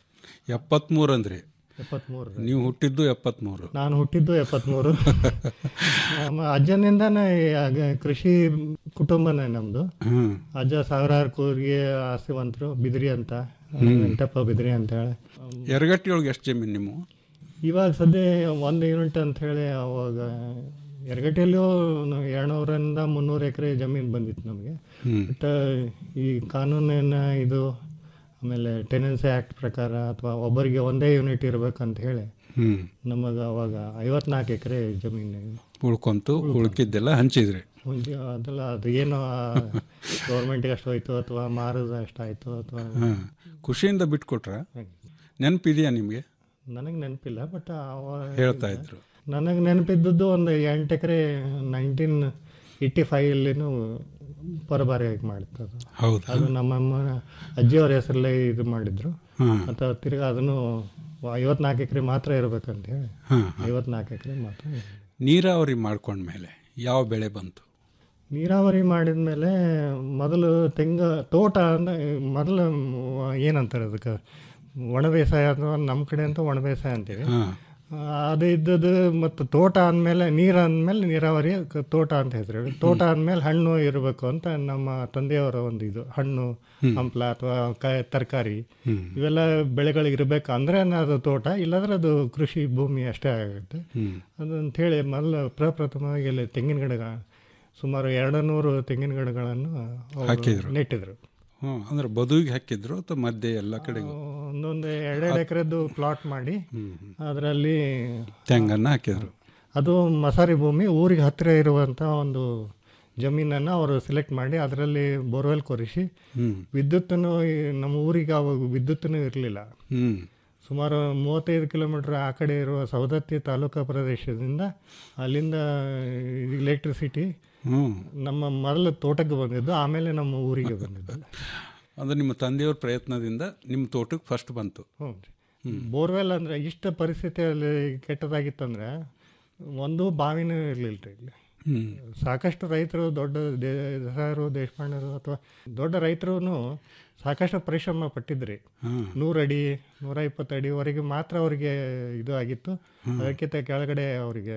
ಎಪ್ಪತ್ಮೂರು ಅಂದ್ರೆ ಎಪ್ಪತ್ಮೂರು ನೀವು ಹುಟ್ಟಿದ್ದು ಎಪ್ಪತ್ಮೂರು ನಾನು ಹುಟ್ಟಿದ್ದು ಎಪ್ಪತ್ಮೂರು ನಮ್ಮ ಅಜ್ಜನಿಂದಾನೇ ಆಗ ಕೃಷಿ ಕುಟುಂಬನೇ ನಮ್ಮದು ಹ್ಮ್ ಅಜ್ಜ ಸಾವಿರಾರು ಕೂರಿಗೆ ಆಸ್ತಿವಂತರು ಬಿದ್ರಿ ಅಂತ ಹ್ಮ್. ವೆಂಕಟಪ್ಪ ಬಿದ್ರಿ ಅಂತ ಹೇಳಿ ಎರಗಟ್ಟಿಯೊಳಗೆ ಎಷ್ಟು ಜಮೀನು ನಿಮ್ಮ ಇವಾಗ ಸದ್ಯ ಒಂದು ಯೂನಿಟ್ ಅಂತ ಹೇಳಿ ಅವಾಗ ಎರಗಟ್ಟಿಯಲ್ಲೂ ಎರಡ್ನೂರಿಂದ ಮುನ್ನೂರು ಎಕರೆ ಜಮೀನು ಬಂದಿತ್ತು ನಮಗೆ ಹ್ಮ್. ಬಟ್ ಈ ಕಾನೂನಿನ ಇದು ಆಮೇಲೆ ಟೆನೆನ್ಸಿ ಆ್ಯಕ್ಟ್ ಪ್ರಕಾರ ಅಥವಾ ಒಬ್ಬರಿಗೆ ಒಂದೇ ಯೂನಿಟ್ ಇರಬೇಕಂತ ಹೇಳಿ ಹ್ಮ್. ನಮಗೆ ಅವಾಗ ಐವತ್ನಾಲ್ಕು ಎಕರೆ ಜಮೀನು ಉಳ್ಕೊಂತು ಉಳ್ಕಿದ್ದೆಲ್ಲ ಹಂಚಿದ್ರಿ ಮುಂಚೆ ಅದೆಲ್ಲ ಅದು ಏನು ಗೌರ್ಮೆಂಟ್ಗೆ ಅಷ್ಟು ಹೋಯ್ತು ಅಥವಾ ಮಾರದ ಅಷ್ಟಾಯ್ತು ಅಥವಾ ಹಾ ಖುಷಿಯಿಂದ ಬಿಟ್ಕೊಟ್ರ ನೆನಪಿದೆಯಾ ನಿಮಗೆ ನನಗೆ ನೆನಪಿಲ್ಲ ಬಟ್ ಹೇಳ್ತಾ ಇದ್ರು. ನನಗೆ ನೆನಪಿದ್ದದ್ದು ಒಂದು ಎಂಟು ಎಕರೆ ನೈನ್ಟೀನ್ ಏಯ್ಟಿ ಫೈವಲ್ಲಿನೂ ಪರಬಾರಿಯಾಗಿ ಮಾಡಿತ್ತು ಅದು ಹೌದಾ? ಅದು ನಮ್ಮಮ್ಮ ಅಜ್ಜಿಯವ್ರ ಹೆಸರಲ್ಲೇ ಇದು ಮಾಡಿದ್ರು ಹಾ. ಮತ್ತು ತಿರ್ಗಾ ಅದನ್ನು ಐವತ್ನಾಲ್ಕು ಎಕರೆ ಮಾತ್ರ ಇರಬೇಕಂತ ಹೇಳಿ ಹಾ, ಐವತ್ನಾಲ್ಕು ಎಕರೆ ಮಾತ್ರ ನೀರಾವರಿ ಮಾಡ್ಕೊಂಡ್ಮೇಲೆ ಯಾವ ಬೆಳೆ ಬಂತು ನೀರಾವರಿ ಮಾಡಿದ ಮೇಲೆ ಮೊದಲು ತೆಂಗು ತೋಟ ಅಂದರೆ ಮೊದಲು ಏನಂತಾರೆ ಅದಕ್ಕೆ ಒಣ ಬೇಸಾಯ ಅಥವಾ ನಮ್ಮ ಕಡೆ ಅಂತ ಒಣ ಬೇಸಾಯ ಅಂತೀವಿ ಹಾ. ಆ, ಅದು ಇದ್ದದ್ದು ಮತ್ತು ತೋಟ ಅಂದಮೇಲೆ ನೀರು ಅಂದಮೇಲೆ ನೀರಾವರಿ ಕ- ತೋಟ ಅಂತ ಹೆಸರು ತೋಟ ಅಂದಮೇಲೆ ಹಣ್ಣು ಇರಬೇಕು ಅಂತ ನಮ್ಮ ತಂದೆಯವರ ಒಂದು ಇದು ಹಣ್ಣು ಹ್ಮ್. ಹಂಪ್ಲ ಅಥವಾ ಕಾಯಿ ತರಕಾರಿ ಹ್ಮ್. ಇವೆಲ್ಲ ಬೆಳೆಗಳು ಇರಬೇಕು ಅಂದರೆ ಅದು ತೋಟ ಇಲ್ಲಾಂದ್ರೆ ಅದು ಕೃಷಿ ಭೂಮಿ ಅಷ್ಟೇ ಆಗುತ್ತೆ ಹ್ಮ್. ಅದಂತ ಹೇಳಿ ಮೊದಲು ಪ್ರಪ್ರಥಮವಾಗಿ ಇಲ್ಲಿ ತೆಂಗಿನ ಗಿಡ ಸುಮಾರು ಎರಡು ನೂರು ತೆಂಗಿನ ಗಿಡಗಳನ್ನು ಅವ್ರು ಹಾಕಿದ್ರು. ನೆಟ್ಟಿದ್ರು ಹ್ಞೂ ಅಂದ್ರೆ ಬದುವಿಗೆ ಹಾಕಿದ್ರು ಅಥವಾ ಮಧ್ಯೆ ಎಲ್ಲ ಕಡೆಗೂ ಒಂದೊಂದು ಎರಡೆರಡು ಎಕರೆದ್ದು ಪ್ಲಾಟ್ ಮಾಡಿ ಅದರಲ್ಲಿ ತೆಂಗನ್ನ ಹಾಕಿದ್ರು ಅದು ಮಸಾರಿ ಭೂಮಿ ಊರಿಗೆ ಹತ್ತಿರ ಇರುವಂಥ ಒಂದು ಜಮೀನನ್ನು ಅವರು ಸೆಲೆಕ್ಟ್ ಮಾಡಿ ಅದರಲ್ಲಿ ಬೋರ್ವೆಲ್ ಕೊರೆಸಿ ಹ್ಮ್. ವಿದ್ಯುತ್ತನ್ನು ಈ ನಮ್ಮ ಊರಿಗೆ ಅವಾಗ ವಿದ್ಯುತ್ತನ್ನು ಇರಲಿಲ್ಲ ಹ್ಮ್. ಸುಮಾರು ಮೂವತ್ತೈದು ಕಿಲೋಮೀಟರ್ ಆ ಕಡೆ ಇರುವ ಸವದತ್ತಿ ತಾಲೂಕಾ ಪ್ರದೇಶದಿಂದ ಅಲ್ಲಿಂದ ಇಲೆಕ್ಟ್ರಿಸಿಟಿ ಹ್ಮ್. ನಮ್ಮ ಮೊದಲು ತೋಟಕ್ಕೆ ಬಂದಿದ್ದು ಆಮೇಲೆ ನಮ್ಮ ಊರಿಗೆ ಬಂದಿದ್ದು ಅಂದ್ರೆ ನಿಮ್ಮ ತಂದೆಯವ್ರ ಪ್ರಯತ್ನದಿಂದ ನಿಮ್ಮ ತೋಟಕ್ಕೆ ಫಸ್ಟ್ ಬಂತು ಹ್ಞೂ ಬೋರ್ವೆಲ್ ಅಂದರೆ ಇಷ್ಟ ಪರಿಸ್ಥಿತಿಯಲ್ಲಿ ಕೆಟ್ಟದಾಗಿತ್ತಂದ್ರೆ ಒಂದು ಬಾವಿನೂ ಇರಲಿಲ್ಲ ರೀ ಇಲ್ಲಿ ಹ್ಮ್. ಸಾಕಷ್ಟು ರೈತರು ದೊಡ್ಡ ದೇ ಸಾರು ದೇಶಪಾಂಡರು ಅಥವಾ ದೊಡ್ಡ ರೈತರು ಸಾಕಷ್ಟು ಪರಿಶ್ರಮ ಪಟ್ಟಿದ್ರಿ ಹ್ಮ್. ನೂರು ಅಡಿ ನೂರ ಇಪ್ಪತ್ತು ಅಡಿವರೆಗೆ ಮಾತ್ರ ಅವರಿಗೆ ಇದು ಆಗಿತ್ತು ಅದಕ್ಕಿಂತ ಕೆಳಗಡೆ ಅವರಿಗೆ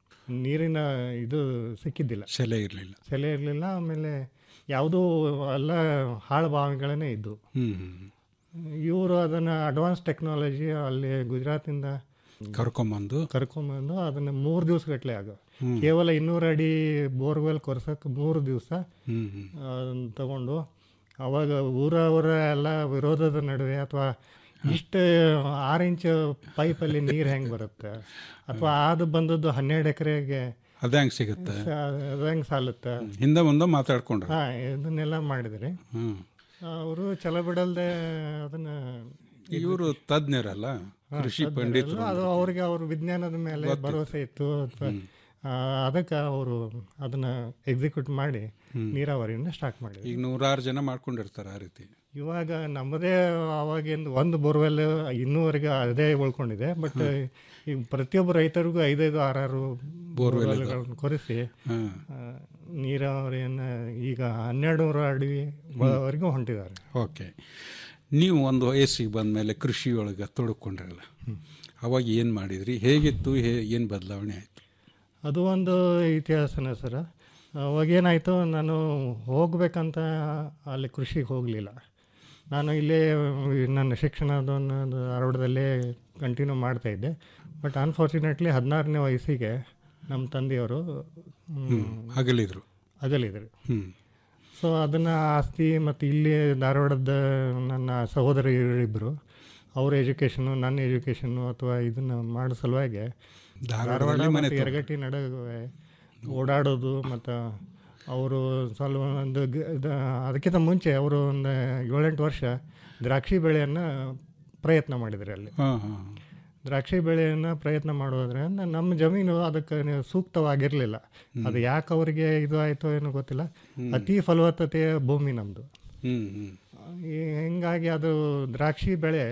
ನೀರಿನ ಇದು ಸಿಕ್ಕಿದ್ದಿಲ್ಲ ಸೆಲೆ ಇರಲಿಲ್ಲ ಸೆಲೆ ಇರಲಿಲ್ಲ ಆಮೇಲೆ ಯಾವುದೂ ಎಲ್ಲ ಹಾಳು ಬಾವಿಗಳೇ ಇದ್ದವು ಹ್ಮ್ ಹ್ಮ್. ಇವರು ಅದನ್ನು ಅಡ್ವಾನ್ಸ್ ಟೆಕ್ನಾಲಜಿ ಅಲ್ಲಿ ಗುಜರಾತಿಂದ ಕರ್ಕೊಂಬಂದು ಕರ್ಕೊಂಬಂದು ಅದನ್ನು ಮೂರು ದಿವಸ ಗಟ್ಟಲೆ ಆಗ ಹ್ಮ್. ಕೇವಲ ಇನ್ನೂರು ಅಡಿ ಬೋರ್ವೆಲ್ ಕೊರ್ಸಕ್ಕೆ ಮೂರು ದಿವಸ ಹ್ಮ್ ಹ್ಮ್. ತಗೊಂಡು ಅವಾಗ ಊರವರ ಎಲ್ಲ ವಿರೋಧದ ನಡುವೆ ಅಥವಾ ಇಷ್ಟು ಆರು ಇಂಚ್ ಪೈಪಲ್ಲಿ ನೀರು ಹೆಂಗೆ ಬರುತ್ತೆ ಅಥವಾ ಅದು ಬಂದದ್ದು ಹನ್ನೆರಡು ಎಕರೆಗೆ ಅದ ಹೆಂಗ್ ಸಿಗುತ್ತೆ ಅದು ಹೆಂಗೆ ಸಾಲುತ್ತೆ ಹಿಂದೆ ಮುಂದೆ ಮಾತಾಡ್ಕೊಂಡ್ರು ಹಾಂ ಇದನ್ನೆಲ್ಲ ಮಾಡಿದ್ರಿ ಹ್ಮ್ ಅವರು ಛಲ ಬಿಡಲ್ದೆ ಅದನ್ನ ಇವರು ತಜ್ಞರಲ್ಲ ಹಾ, ಕೃಷಿ ತಜ್ಞರಲ್ಲ. ಪಂಡಿತರು ಅದು ಅವ್ರಿಗೆ ಅವ್ರ ವಿಜ್ಞಾನದ ಮೇಲೆ ಗೊತ್ತಿತ್ತು. ಭರವಸೆ ಇತ್ತು ಅಥವಾ ಅದಕ್ಕೆ ಅವರು ಅದನ್ನ ಎಕ್ಸಿಕ್ಯೂಟ್ ಮಾಡಿ ಹ್ಮ್. ನೀರಾವರಿಯಿಂದ ಸ್ಟಾರ್ಟ್ ಮಾಡಿದ್ರು ಈಗ ನೂರಾರು ಜನ ಮಾಡ್ಕೊಂಡಿರ್ತಾರೆ ಆ ರೀತಿ ಇವಾಗ ನಮ್ಮದೇ ಅವಾಗಿಂದ ಒಂದು ಬೋರ್ವೆಲ್ ಇನ್ನೂವರೆಗೆ ಅದೇ ಉಳ್ಕೊಂಡಿದೆ ಬಟ್ ಈಗ ಪ್ರತಿಯೊಬ್ಬ ರೈತರಿಗೂ ಐದೈದು ಆರಾರು Borewell ಇದೆ. ಬೋರ್ವೆಲ್ಗಳನ್ನು ಕೊರೆಸಿ ಹ್ಮ್. ಆ, ನೀರಾವರಿಯನ್ನು ಈಗ ಹನ್ನೆರಡು ನೂರು ಅಡಿ ವರೆಗೂ ಹೊಂಟಿದ್ದಾರೆ ಓಕೆ ನೀವು ಒಂದು ವಯಸ್ಸಿಗೆ ಬಂದ ಮೇಲೆ ಕೃಷಿಯೊಳಗೆ ತೊಡಕೊಂಡ್ರಲ್ಲ ಅವಾಗ ಏನು ಮಾಡಿದ್ರಿ ಹೇಗಿತ್ತು ಹೇ ಏನು ಬದಲಾವಣೆ ಆಯಿತು ಅದು ಒಂದು ಇತಿಹಾಸನೇ ಸರ ಅವಾಗೇನಾಯಿತು ನಾನು ಹೋಗ್ಬೇಕಂತ ಅಲ್ಲಿ ಕೃಷಿಗೆ ಹೋಗಲಿಲ್ಲ ನಾನು ಇಲ್ಲೇ ನನ್ನ ಶಿಕ್ಷಣದೊಂದು ಧಾರವಾಡದಲ್ಲೇ ಕಂಟಿನ್ಯೂ ಮಾಡ್ತಾಯಿದ್ದೆ ಬಟ್ ಅನ್ಫಾರ್ಚುನೇಟ್ಲಿ ಹದಿನಾರನೇ ವಯಸ್ಸಿಗೆ ನಮ್ಮ ತಂದೆಯವರು ಮ್, ಹ್ಮ್. ಅಗಲಿದ್ರು ಅಗಲಿದ್ರು ಹ್ಮ್. ಸೊ ಅದನ್ನು ಆಸ್ತಿ ಮತ್ತು ಇಲ್ಲಿ ಧಾರವಾಡದ ನನ್ನ ಸಹೋದರಿಯರಿಬ್ಬರು ಅವ್ರ ಎಜುಕೇಷನು ನನ್ನ ಎಜುಕೇಷನ್ನು ಅಥವಾ ಇದನ್ನು ಮಾಡೋ ಸಲುವಾಗಿ ಧಾರವಾಡ ಧಾರವಾಡದಲ್ಲಿ ಮನೆ ಮತ್ತು ತಗೊಂಡ್ರು. ಯರಗಟ್ಟಿ ನಡುವೆ ಓಡಾಡೋದು ಮತ್ತು ಅವರು ಸ್ವಲ್ಪ ಒಂದು ಗ- ದ- ಅದಕ್ಕಿಂತ ಮುಂಚೆ ಅವರು ಒಂದು ಏಳೆಂಟು ವರ್ಷ ದ್ರಾಕ್ಷಿ ಬೆಳೆಯನ್ನು ಪ್ರಯತ್ನ ಮಾಡಿದ್ರು ಅಲ್ಲಿ ಹಾಂ ಹಾಂ ದ್ರಾಕ್ಷಿ ಬೆಳೆಯನ್ನು ಪ್ರಯತ್ನ ಮಾಡೋದ್ರಿಂದ ನಮ್ಮ ಜಮೀನು ಅದಕ್ಕೆ ನೀವು ಸೂಕ್ತವಾಗಿರಲಿಲ್ಲ ಅದು ಯಾಕೆ ಅವರಿಗೆ ಇದು ಆಯಿತೋ ಏನೋ ಗೊತ್ತಿಲ್ಲ ಅತಿ ಫಲವತ್ತತೆಯ ಭೂಮಿ ನಮ್ಮದು ಹ್ಮ್ ಹ್ಮ್ ಹಿಂಗಾಗಿ ಅದು ದ್ರಾಕ್ಷಿ ಬೆಳೆ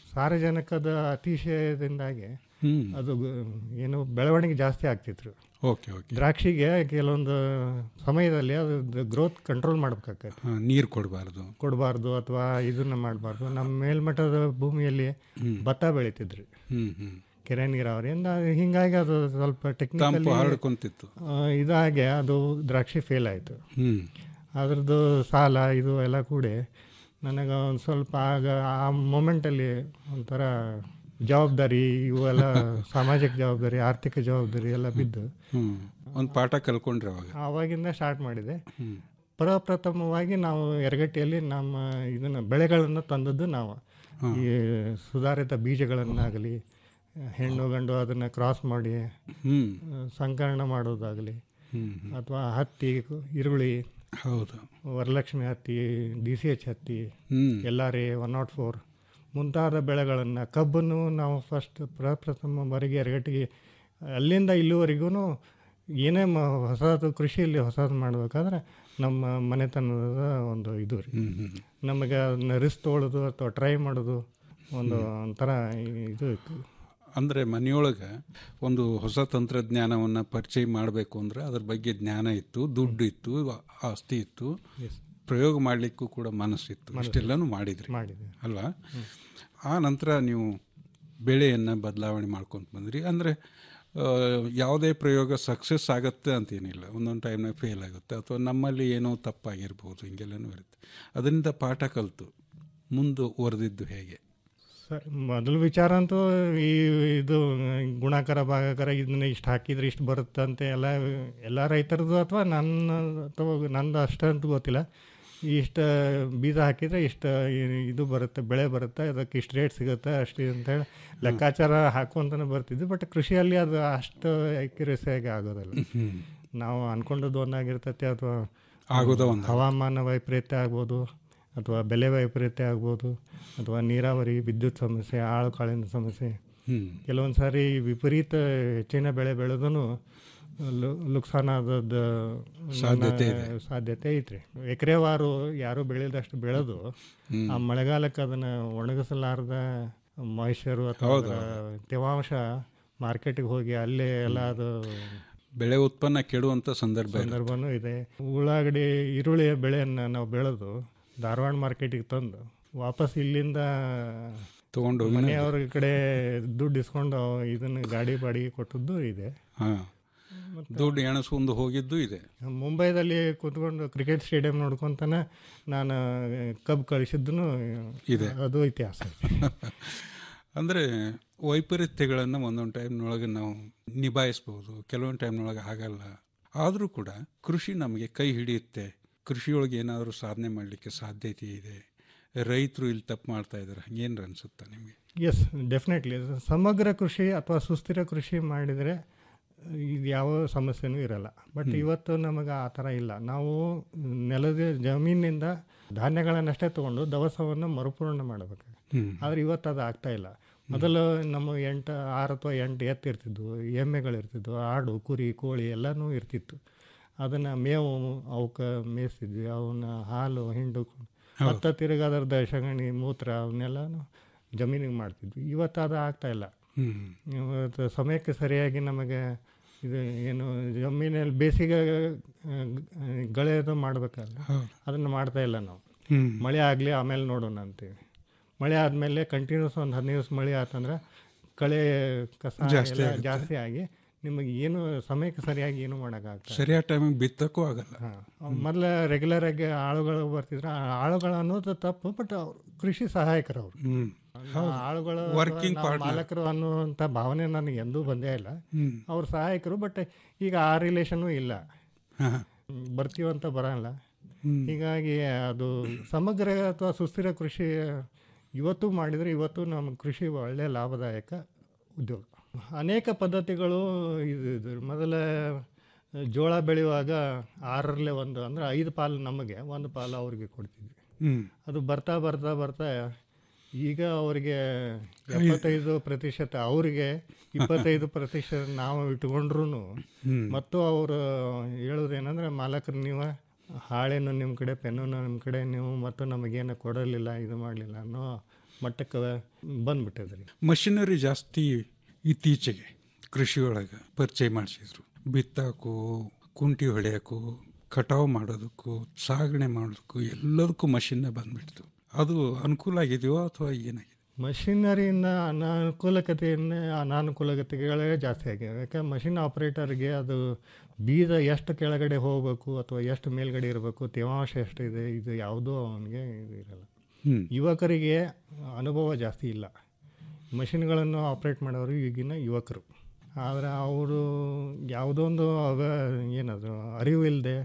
ಸಾರಜನಕದ ಅತಿಶಯದಿಂದಾಗಿ ಹ್ಮ್. ಅದು ಗ- ಏನು ಬೆಳವಣಿಗೆ ಜಾಸ್ತಿ ಆಗ್ತಿತ್ತು ಓಕೆ ಓಕೆ ದ್ರಾಕ್ಷಿಗೆ ಕೆಲವೊಂದು ಸಮಯದಲ್ಲಿ ಅದು ಗ್ರೋತ್ ಕಂಟ್ರೋಲ್ ಮಾಡ್ಬೇಕಾಗತ್ತೆ ಹಾಂ ನೀರು ಕೊಡಬಾರ್ದು ಕೊಡಬಾರ್ದು ಅಥವಾ ಇದನ್ನ ಮಾಡಬಾರ್ದು ನಮ್ಮ ಮೇಲ್ಮಟ್ಟದ ಭೂಮಿಯಲ್ಲಿ ಹ್ಮ್. ಭತ್ತ ಬೆಳೀತಿದ್ರಿ ಹ್ಮ್ ಹ್ಮ್ ಕೆರೆ ನೀರಾವರಿಯಿಂದ ಹಿಂಗಾಗಿ ಅದು ಸ್ವಲ್ಪ ಟೆಕ್ನಿಕಲಿ ತಂಪು ಹರಡ್ಕೊಂತಿತ್ತು. ಇದಾಗೆ ಅದು ದ್ರಾಕ್ಷಿ ಫೇಲ್ ಆಯಿತು ಹ್ಮ್. ಅದ್ರದ್ದು ಸಾಲ ಇದು ಎಲ್ಲ ಕೂಡಿ ನನಗೆ ಒಂದು ಸ್ವಲ್ಪ ಆಗ ಆ ಮೊಮೆಂಟಲ್ಲಿ ಒಂಥರ ಜವಾಬ್ದಾರಿ ಇವೆಲ್ಲ ಸಾಮಾಜಿಕ ಜವಾಬ್ದಾರಿ ಆರ್ಥಿಕ ಜವಾಬ್ದಾರಿ ಎಲ್ಲ ಬಿದ್ದು ಹ್ಮ್ ಒಂದು ಪಾಠ ಕಲ್ಕೊಂಡ್ರೆ ಅವಾಗ ಆವಾಗಿಂದ ಸ್ಟಾರ್ಟ್ ಮಾಡಿದೆ ಹ್ಮ್. ಪ್ರಪ್ರಥಮವಾಗಿ ನಾವು ಎರಗಟ್ಟಿಯಲ್ಲಿ ನಮ್ಮ ಇದನ್ನು ಬೆಳೆಗಳನ್ನು ತಂದದ್ದು ನಾವು ಈ ಸುಧಾರಿತ ಬೀಜಗಳನ್ನಾಗಲಿ ಹೆಣ್ಣು ಗಂಡು ಅದನ್ನು ಕ್ರಾಸ್ ಮಾಡಿ ಹ್ಮ್. ಸಂಕಲನ ಮಾಡೋದಾಗಲಿ ಹ್ಮ್, ಅಥವಾ ಹತ್ತಿ ಈರುಳ್ಳಿ ಹೌದು ವರಲಕ್ಷ್ಮಿ ಹತ್ತಿ ಡಿ ಸಿ ಎಚ್ ಹತ್ತಿ ಹ್ಮ್. L R A one naught four ಮುಂತಾದ ಬೆಳೆಗಳನ್ನು ಕಬ್ಬನ್ನು ನಾವು ಫಸ್ಟ್ ಪ್ರಪ್ರಥಮ ಬಾರಿಗೆ ಎರಗಟ್ಟಿಗೆ ಅಲ್ಲಿಂದ ಇಲ್ಲಿವರೆಗೂ ಏನೇ ಮ ಹೊಸದು ಕೃಷಿಯಲ್ಲಿ ಹೊಸದು ಮಾಡಬೇಕಾದ್ರೆ ನಮ್ಮ ಮನೆತನದ ಒಂದು ಇದು ರೀ ನಮಗೆ ಅದನ್ನ ರಿಸ್ಕ್ ತೊಗೊಳ್ಳೋದು ಅಥವಾ ಟ್ರೈ ಮಾಡೋದು ಒಂದು ಒಂಥರ ಇದು ಇತ್ತು. ಅಂದರೆ ಮನೆಯೊಳಗೆ ಒಂದು ಹೊಸ ತಂತ್ರಜ್ಞಾನವನ್ನು ಪರಿಚಯ ಮಾಡಬೇಕು ಅಂದರೆ ಅದ್ರ ಬಗ್ಗೆ ಜ್ಞಾನ ಇತ್ತು ದುಡ್ಡು ಇತ್ತು ಆಸ್ತಿ ಇತ್ತು ಪ್ರಯೋಗ ಮಾಡಲಿಕ್ಕೂ ಕೂಡ ಮನಸ್ಸಿತ್ತು ಇಷ್ಟೆಲ್ಲನೂ ಮಾಡಿದ್ರಿ ಮಾಡಿದ್ವಿ. ಅಲ್ವಾ ಆ ನಂತರ ನೀವು ಬೆಳೆಯನ್ನು ಬದಲಾವಣೆ ಮಾಡ್ಕೊಂತ ಬಂದ್ರಿ ಅಂದರೆ ಯಾವುದೇ ಪ್ರಯೋಗ ಸಕ್ಸಸ್ ಆಗುತ್ತೆ ಅಂತೇನಿಲ್ಲ ಒಂದೊಂದು ಟೈಮ್ನಾಗ ಫೇಲ್ ಆಗುತ್ತೆ ಅಥವಾ ನಮ್ಮಲ್ಲಿ ಏನೋ ತಪ್ಪಾಗಿರ್ಬೋದು ಹಿಂಗೆಲ್ಲನೂ ಇರುತ್ತೆ ಅದರಿಂದ ಪಾಠ ಕಲಿತು ಮುಂದುವರೆದಿದ್ದು ಹೇಗೆ ಸರ್ ಮೊದಲು ವಿಚಾರ ಅಂತೂ ಈ ಇದು ಗುಣಾಕಾರ ಭಾಗಾಕಾರ ಇದನ್ನ ಇಷ್ಟು ಹಾಕಿದ್ರೆ ಇಷ್ಟು ಬರುತ್ತೆ ಅಂತ ಎಲ್ಲ ಎಲ್ಲ ರೈತರದ್ದು ಅಥವಾ ನನ್ನ ಅಥವಾ ನಂದು ಅಷ್ಟಂತೂ ಗೊತ್ತಿಲ್ಲ ಇಷ್ಟು ಬೀಜ ಹಾಕಿದರೆ ಇಷ್ಟು ಇದು ಬರುತ್ತೆ ಬೆಳೆ ಬರುತ್ತೆ ಅದಕ್ಕೆ ಇಷ್ಟು ರೇಟ್ ಸಿಗುತ್ತೆ ಅಷ್ಟು ಅಂತೇಳಿ ಲೆಕ್ಕಾಚಾರ ಹಾಕೊಂತಾನೆ ಬರ್ತಿದ್ವಿ ಬಟ್ ಕೃಷಿಯಲ್ಲಿ ಅದು ಅಷ್ಟು ಆಗಿ ಆಗೋದಿಲ್ಲ ಹ್ಮ್. ನಾವು ಅನ್ಕೊಂಡದ್ದು ಒಂದಾಗಿರ್ತೈತೆ ಅಥವಾ ಆಗೋದು ಒಂದು. ಹವಾಮಾನ ವೈಪರೀತ್ಯ ಆಗ್ಬೋದು ಅಥವಾ ಬೆಲೆ ವೈಪರೀತ್ಯ ಆಗ್ಬೋದು ಅಥವಾ ನೀರಾವರಿ ವಿದ್ಯುತ್ ಸಮಸ್ಯೆ ಆಳು ಕಾಳಿನ ಸಮಸ್ಯೆ ಹ್ಮ್. ಕೆಲವೊಂದು ಸಾರಿ ವಿಪರೀತ ಹೆಚ್ಚಿನ ಬೆಳೆ ಬೆಳೆದೂ ಲುಕ್ಸಾನ್ ಆದದ್ದು ಸಾಧ್ಯತೆ ಇದೆ. ಸಾಧ್ಯತೆ ಐತ್ರಿ ಎಕರೆವಾರು ಯಾರು ಬೆಳೆದಷ್ಟು ಬೆಳೆದು ಹ್ಮ್. ಆ ಮಳೆಗಾಲಕ್ಕೆ ಅದನ್ನು ಒಣಗಿಸಲಾರ್ದ ಮಾಯಿಶ್ಚರು ಅಥವಾ ಹೌದು. ಅದರ ತೇವಾಂಶ ಮಾರ್ಕೆಟಿಗೆ ಹೋಗಿ ಅಲ್ಲೇ ಎಲ್ಲ ಅದು ಬೆಳೆ ಉತ್ಪನ್ನ ಕೆಡುವಂಥ ಸಂದರ್ಭ ಇರುತ್ತೆ. ಸಂದರ್ಭನೂ ಇದೆ ಉಳ್ಳಾಗಡ್ಡಿ ಈರುಳ್ಳಿಯ ಬೆಳೆಯನ್ನು ನಾವು ಬೆಳೆದು ಧಾರವಾಡ ಮಾರ್ಕೆಟಿಗೆ ತಂದು ವಾಪಸ್ ಇಲ್ಲಿಂದ ತಗೊಂಡು ಹೋಗಿ ಮನೆಯವ್ರ ಕಡೆ ದುಡ್ಡು ಇಸ್ಕೊಂಡು ಇದನ್ನು ಗಾಡಿ ಬಾಡಿಗೆ ಕೊಟ್ಟದ್ದು ಇದೆ ಹಾಂ ದುಡ್ಡು ಎಣಸ್ಕೊಂಡು ಹೋಗಿದ್ದು ಇದೆ ಮುಂಬೈದಲ್ಲಿ ಕೂತ್ಕೊಂಡು ಕ್ರಿಕೆಟ್ ಸ್ಟೇಡಿಯಂ ನೋಡ್ಕೊಂತಾನೆ ನಾನು ಕಬ್ ಕಳಿಸಿದ್ದೂ ಇದೆ. ಅದು ಇತಿಹಾಸ ಅಂದರೆ ವೈಪರೀತ್ಯಗಳನ್ನು ಒಂದೊಂದು ಟೈಮ್ನೊಳಗೆ ನಾವು ನಿಭಾಯಿಸ್ಬೋದು ಕೆಲವೊಂದು ಟೈಮ್ನೊಳಗೆ ಆಗಲ್ಲ ಆದರೂ ಕೂಡ ಕೃಷಿ ನಮಗೆ ಕೈ ಹಿಡಿಯುತ್ತೆ ಕೃಷಿಯೊಳಗೆ ಏನಾದರೂ ಸಾಧನೆ ಮಾಡಲಿಕ್ಕೆ ಸಾಧ್ಯತೆ ಇದೆ ರೈತರು ಇಲ್ಲಿ ತಪ್ಪು ಮಾಡ್ತಾ ಇದ್ದಾರೆ ಹಂಗೇನು ಅನಿಸುತ್ತಾ ನಿಮಗೆ ಎಸ್ ಡೆಫಿನೆಟ್ಲಿ ಸಮಗ್ರ ಕೃಷಿ ಅಥವಾ ಸುಸ್ಥಿರ ಕೃಷಿ ಮಾಡಿದರೆ ಇದು ಯಾವ ಸಮಸ್ಯೆನೂ ಇರಲ್ಲ ಬಟ್ ಇವತ್ತು ನಮಗೆ ಆ ಥರ ಇಲ್ಲ ನಾವು ನೆಲದ ಜಮೀನಿನಿಂದ ಧಾನ್ಯಗಳನ್ನಷ್ಟೇ ತೊಗೊಂಡು ದವಸವನ್ನು ಮರುಪೂರ್ಣ ಮಾಡಬೇಕು ಹ್ಮ್. ಆದರೆ ಇವತ್ತು ಅದು ಆಗ್ತಾ ಇಲ್ಲ ಮೊದಲು ನಮ್ಮ ಎಂಟು ಆರು ಅಥವಾ ಎಂಟು ಎತ್ತಿರ್ತಿದ್ವು ಎಮ್ಮೆಗಳಿರ್ತಿದ್ವು ಆಡು ಕುರಿ ಕೋಳಿ ಎಲ್ಲನೂ ಇರ್ತಿತ್ತು ಅದನ್ನು ಮೇವು ಅವಕ್ಕೆ ಮೇಯಿಸ್ತಿದ್ವಿ ಅವನ್ನ ಹಾಲು ಹಿಂಡು ಮತ್ತೆ ತಿರುಗಿ ಅದರದ ಸಗಣಿ ಮೂತ್ರ ಅವನ್ನೆಲ್ಲನೂ ಜಮೀನಿಗೆ ಮಾಡ್ತಿದ್ವಿ ಇವತ್ತು ಅದು ಆಗ್ತಾ ಇಲ್ಲ ಹ್ಮ್. ಇವತ್ತು ಸಮಯಕ್ಕೆ ಸರಿಯಾಗಿ ನಮಗೆ ಇದು ಏನು ಜಮೀನಲ್ಲಿ ಬೇಸಿಗೆ ಆ, ಗಳೆದು ಮಾಡಬೇಕಾದ್ರೆ ಅದನ್ನು ಮಾಡ್ತಾ ಇಲ್ಲ ನಾವು ಹ್ಮ್. ಮಳೆ ಆಗಲಿ ಆಮೇಲೆ ನೋಡೋಣ ಅಂತೀವಿ ಮಳೆ ಆದಮೇಲೆ ಕಂಟಿನ್ಯೂಸ್ ಒಂದು ಹದಿನೈದು ದಿವಸ ಮಳೆ ಆತಂದ್ರೆ ಕಳೆ ಕಸ ಜಾಸ್ತಿ ಎಲ್ಲ ಆಗುತ್ತೆ. ಜಾಸ್ತಿ ಆಗಿ ನಿಮಗೆ ಏನು ಸಮಯಕ್ಕೆ ಸರಿಯಾಗಿ ಏನು ಮಾಡೋಕ್ಕಾಗ್ತದೆ ಸರಿಯಾದ ಟೈಮಿಗೆ ಬಿತ್ತಕ್ಕೂ ಆಗಲ್ಲ ಮೊದಲ ರೆಗ್ಯುಲರ್ ಆಗಿ ಆಳುಗಳು ಬರ್ತಿದ್ರು ಆ ಆಳುಗಳು ಅನ್ನೋದು ತಪ್ಪು ಬಟ್ ಕೃಷಿ ಸಹಾಯಕರು ಅವರು ಹ್ಮ್. ಹೌದು. ಆಳುಗಳು Working ಅಥವಾ ನಾವು partner. ಮಾಲಕರು ಅನ್ನುವಂಥ ಭಾವನೆ ನನಗೆ ಎಂದೂ ಬಂದೇ ಇಲ್ಲ ಹ್ಮ್. ಅವ್ರ ಸಹಾಯಕರು ಬಟ್ ಈಗ ಆ ರಿಲೇಷನ್ನು ಇಲ್ಲ ಹಾ. ಬರ್ತೀವಂತ ಬರಲ್ಲ ಹ್ಮ್. ಹೀಗಾಗಿ ಅದು ಸಮಗ್ರ ಅಥವಾ ಸುಸ್ಥಿರ ಕೃಷಿ ಇವತ್ತು ಮಾಡಿದರೆ ಇವತ್ತು ನಮ್ಮ ಕೃಷಿ ಒಳ್ಳೆಯ ಲಾಭದಾಯಕ ಉದ್ಯೋಗ ಅನೇಕ ಪದ್ಧತಿಗಳು ಇದು ಇದು ಮೊದಲ ಜೋಳ ಬೆಳೆಯುವಾಗ ಆರರಲ್ಲೇ ಒಂದು ಅಂದರೆ ಐದು ಪಾಲು ನಮಗೆ ಒಂದು ಪಾಲು ಅವ್ರಿಗೆ ಕೊಡ್ತಿದ್ವಿ ಹ್ಮ್. ಅದು ಬರ್ತಾ ಬರ್ತಾ ಬರ್ತಾ ಈಗ ಅವರಿಗೆ ಎಪ್ಪತ್ತೈದು ಪ್ರತಿಶತ ಅವರಿಗೆ ಇಪ್ಪತ್ತೈದು ಪ್ರತಿಶತ ನಾವು ಇಟ್ಕೊಂಡ್ರು ಹ್ಮ್. ಮತ್ತು ಅವರು ಹೇಳೋದು ಏನಂದ್ರೆ ಮಾಲಕರು ನೀವು ಹಾಳೆನು ನಿಮ್ಮ ಕಡೆ ಪೆನ್ನು ನಿಮ್ಮ ಕಡೆ ನೀವು ಮತ್ತು ನಮಗೇನು ಕೊಡಲಿಲ್ಲ ಇದು ಮಾಡಲಿಲ್ಲ ಅನ್ನೋ ಮಟ್ಟಕ್ಕೆ ಬಂದ್ಬಿಟ್ಟಿದ್ರಿ ಮಷಿನರಿ ಜಾಸ್ತಿ ಇತ್ತೀಚೆಗೆ ಕೃಷಿಯೊಳಗೆ ಪರಿಚಯ ಮಾಡಿಸಿದ್ರು ಬಿತ್ತಾಕು ಕುಂಟಿ ಹೊಡೆಯೋಕ್ಕೂ ಕಟಾವು ಮಾಡೋದಕ್ಕೂ ಸಾಗಣೆ ಮಾಡೋದಕ್ಕೂ ಎಲ್ಲದಕ್ಕೂ ಮಷಿನ್ನೇ ಬಂದ್ಬಿಡ್ತು ಅದು ಅನುಕೂಲ ಆಗಿದೆಯೋ ಅಥವಾ ಏನಾಗಿದೆ ಮಷಿನರಿಯಿಂದ ಅನಾನುಕೂಲಕತೆಯಿಂದ ಅನಾನುಕೂಲತೆಗಳೇ ಜಾಸ್ತಿ ಆಗಿವೆ ಯಾಕೆ ಮಷಿನ್ ಆಪ್ರೇಟರ್ಗೆ ಅದು ಬೀಜ ಎಷ್ಟು ಕೆಳಗಡೆ ಹೋಗಬೇಕು ಅಥವಾ ಎಷ್ಟು ಮೇಲ್ಗಡೆ ಇರಬೇಕು ತೇವಾಂಶ ಎಷ್ಟಿದೆ ಇದು ಯಾವುದೂ ಅವನಿಗೆ ಇದು ಇರಲ್ಲ ಹ್ಮ್. ಯುವಕರಿಗೆ ಅನುಭವ ಜಾಸ್ತಿ ಇಲ್ಲ ಮಷಿನ್ಗಳನ್ನು ಆಪ್ರೇಟ್ ಮಾಡೋರು ಈಗಿನ ಯುವಕರು ಆದರೆ ಅವರು ಯಾವುದೋ ಒಂದು ಅವ ಏನದು ಅರಿವು ಇಲ್ಲದೆ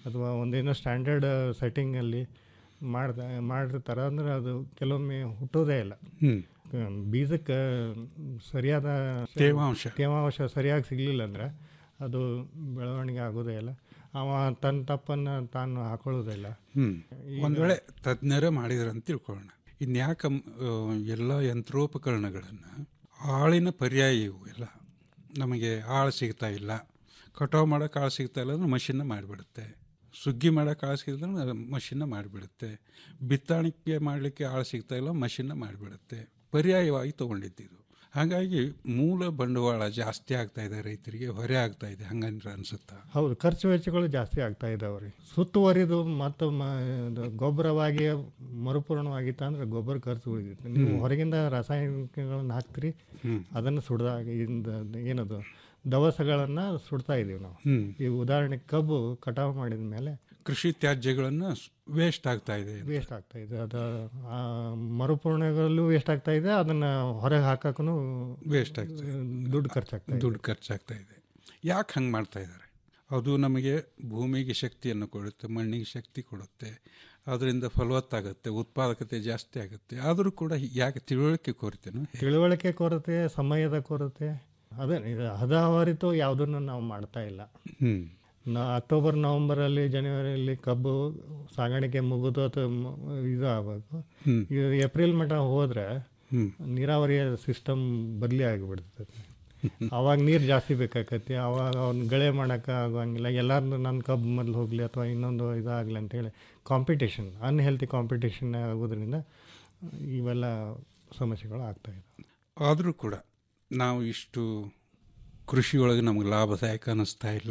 ಅಥವಾ ಒಂದೇನೋ ಸ್ಟ್ಯಾಂಡರ್ಡ್ ಸೆಟ್ಟಿಂಗಲ್ಲಿ ಮಾಡ್ದ ಮಾಡಿರ್ತಾರೆ ಅಂದ್ರೆ ಅದು ಕೆಲವೊಮ್ಮೆ ಹುಟ್ಟೋದೇ ಇಲ್ಲ ಹ್ಮ್. ಕ- ಬೀಜಕ್ಕೆ ಸರಿಯಾದ ತೇವಾಂಶ. ತೇವಾಂಶ ಸರಿಯಾಗಿ ಸಿಗಲಿಲ್ಲ ಅಂದರೆ ಅದು ಬೆಳವಣಿಗೆ ಆಗೋದೇ ಇಲ್ಲ ಅವ ತನ್ನ ತಪ್ಪನ್ನು ತಾನು ಹಾಕೊಳ್ಳೋದೇ ಇಲ್ಲ ಹ್ಮ್ ಈಗ- ಒಂದ್ ವೇಳೆ ತಜ್ಞರೇ ಮಾಡಿದ್ರ ಅಂತ ತಿಳ್ಕೊಳ್ಳೋಣ ಇನ್ಯಾಕ ಎಲ್ಲ ಯಂತ್ರೋಪಕರಣಗಳನ್ನು ಆಳಿನ ಪರ್ಯಾಯ ಇವು ಎಲ್ಲ ನಮಗೆ ಆಳು ಸಿಗ್ತಾ ಇಲ್ಲ ಕಟಾವು ಮಾಡೋಕೆ ಆಳು ಸಿಗ್ತಾ ಇಲ್ಲ ಅಂದ್ರೆ ಮಷಿನ್ನ ಮಾಡಿಬಿಡುತ್ತೆ ಸುಗ್ಗಿ ಮಾಡೋಕೆ ಆಳು ಸಿಗ್ತಾ ಮಷಿನ್ನ ಮಾಡಿಬಿಡುತ್ತೆ ಬಿತ್ತಾಣಿಕೆ ಮಾಡಲಿಕ್ಕೆ ಆಳು ಸಿಗ್ತಾ ಇಲ್ಲ ಮಷಿನ್ನ ಮಾಡಿಬಿಡುತ್ತೆ ಪರ್ಯಾಯವಾಗಿ ತೊಗೊಂಡಿದ್ದು ಹಾಗಾಗಿ ಮೂಲ ಬಂಡವಾಳ ಜಾಸ್ತಿ ಆಗ್ತಾ ಇದೆ ರೈತರಿಗೆ ಹೊರೆ ಆಗ್ತಾ ಇದೆ ಹಂಗಂದ್ರೆ ಅನ್ಸುತ್ತಾ ಹೌದು ಖರ್ಚು ವೆಚ್ಚಗಳು ಜಾಸ್ತಿ ಆಗ್ತಾ ಇದಾವೆ ರೀ ಸುತ್ತುವರಿದು ಮತ್ತು ಮ ಇದು ಗೊಬ್ಬರವಾಗಿ ಮರುಪೂರ್ಣವಾಗಿತ್ತು ಅಂದ್ರೆ ಗೊಬ್ಬರ ಖರ್ಚು ಉಳಿದಿತ್ತು ನೀವು ಹ್ಮ್. ಹೊರಗಿಂದ ರಾಸಾಯನಿಕಗಳನ್ನ ಹಾಕ್ತೀರಿ ಹ್ಮ್. ಅದನ್ನು ಸುಡ್ದಾಗ ಇಂದ ಏನದು ದವಸಗಳನ್ನು ಸುಡ್ತಾ ಇದೀವಿ ನಾವು ಹ್ಮ್. ಈ ಉದಾಹರಣೆಗೆ ಕಬ್ಬು ಕಟಾವು ಮಾಡಿದ ಮೇಲೆ ಕೃಷಿ ತ್ಯಾಜ್ಯಗಳನ್ನು ವೇಸ್ಟ್ ಆಗ್ತಾ ಇದೆ ವೇಸ್ಟ್ ಆಗ್ತಾ ಇದೆ ಅದು ಆ, ಮರುಪೂರ್ಣಗಳಲ್ಲೂ ವೇಸ್ಟ್ ಆಗ್ತಾ ಇದೆ ಅದನ್ನು ಹೊರಗೆ ಹಾಕಕ್ಕೂ ವೇಸ್ಟ್ ಆಗ್ತದೆ ದುಡ್ಡು ಖರ್ಚಾಗ್ತಾ ಇದೆ ದುಡ್ಡು ಖರ್ಚಾಗ್ತಾ ಇದೆ ಯಾಕೆ ಹಂಗೆ ಮಾಡ್ತಾ ಇದ್ದಾರೆ ಅದು ನಮಗೆ ಭೂಮಿಗೆ ಶಕ್ತಿಯನ್ನು ಕೊಡುತ್ತೆ ಮಣ್ಣಿಗೆ ಶಕ್ತಿ ಕೊಡುತ್ತೆ ಅದರಿಂದ ಫಲವತ್ತಾಗುತ್ತೆ ಉತ್ಪಾದಕತೆ ಜಾಸ್ತಿ ಆಗುತ್ತೆ ಆದರೂ ಕೂಡ ಯಾಕೆ ತಿಳುವಳಿಕೆ ಕೊರತೆನೋ ತಿಳುವಳಿಕೆ ಕೊರತೆ ಸಮಯದ ಕೊರತೆ ಅದೇ ಇದು ಹದಾವರಿತು ಯಾವುದನ್ನು ನಾವು ಮಾಡ್ತಾ ಇಲ್ಲ ಹ್ಮ್. ನಾ ಅಕ್ಟೋಬರ್ ನವಂಬರಲ್ಲಿ ಜನವರಿಯಲ್ಲಿ ಕಬ್ಬು ಸಾಗಾಣಿಕೆ ಮುಗಿದು ಅಥವಾ ಮ- ಇದು ಆಗಬೇಕು ಹ್ಮ್. ಇದು ಏಪ್ರಿಲ್ ಮಟ್ಟ ಹೋದರೆ ಹ್ಮ್. ನೀರಾವರಿಯ ಸಿಸ್ಟಮ್ ಬದಲಿ ಆಗಿಬಿಡ್ತೈತೆ ಅವಾಗ ನೀರು ಜಾಸ್ತಿ ಬೇಕಾಕತಿ ಅವಾಗ ಅವ್ನ ಗಳೆ ಮಾಡೋಕೆ ಆಗೋಂಗಿಲ್ಲ ಎಲ್ಲಾರು ನನ್ನ ಕಬ್ಬು ಮೊದಲು ಹೋಗಲಿ ಅಥವಾ ಇನ್ನೊಂದು ಇದಾಗಲಿ ಅಂತೇಳಿ ಕಾಂಪಿಟೇಷನ್ ಅನ್ಹೆಲ್ತಿ ಕಾಂಪಿಟೇಷನ್ ಆಗೋದ್ರಿಂದ ಇವೆಲ್ಲ ಸಮಸ್ಯೆಗಳು ಆಗ್ತಾ ಇದ್ದಾವೆ ಆದರೂ ಕೂಡ ನಾವು ಇಷ್ಟು ಕೃಷಿಯೊಳಗೆ ನಮಗೆ ಲಾಭದಾಯಕ ಅನ್ನಿಸ್ತಾ ಇಲ್ಲ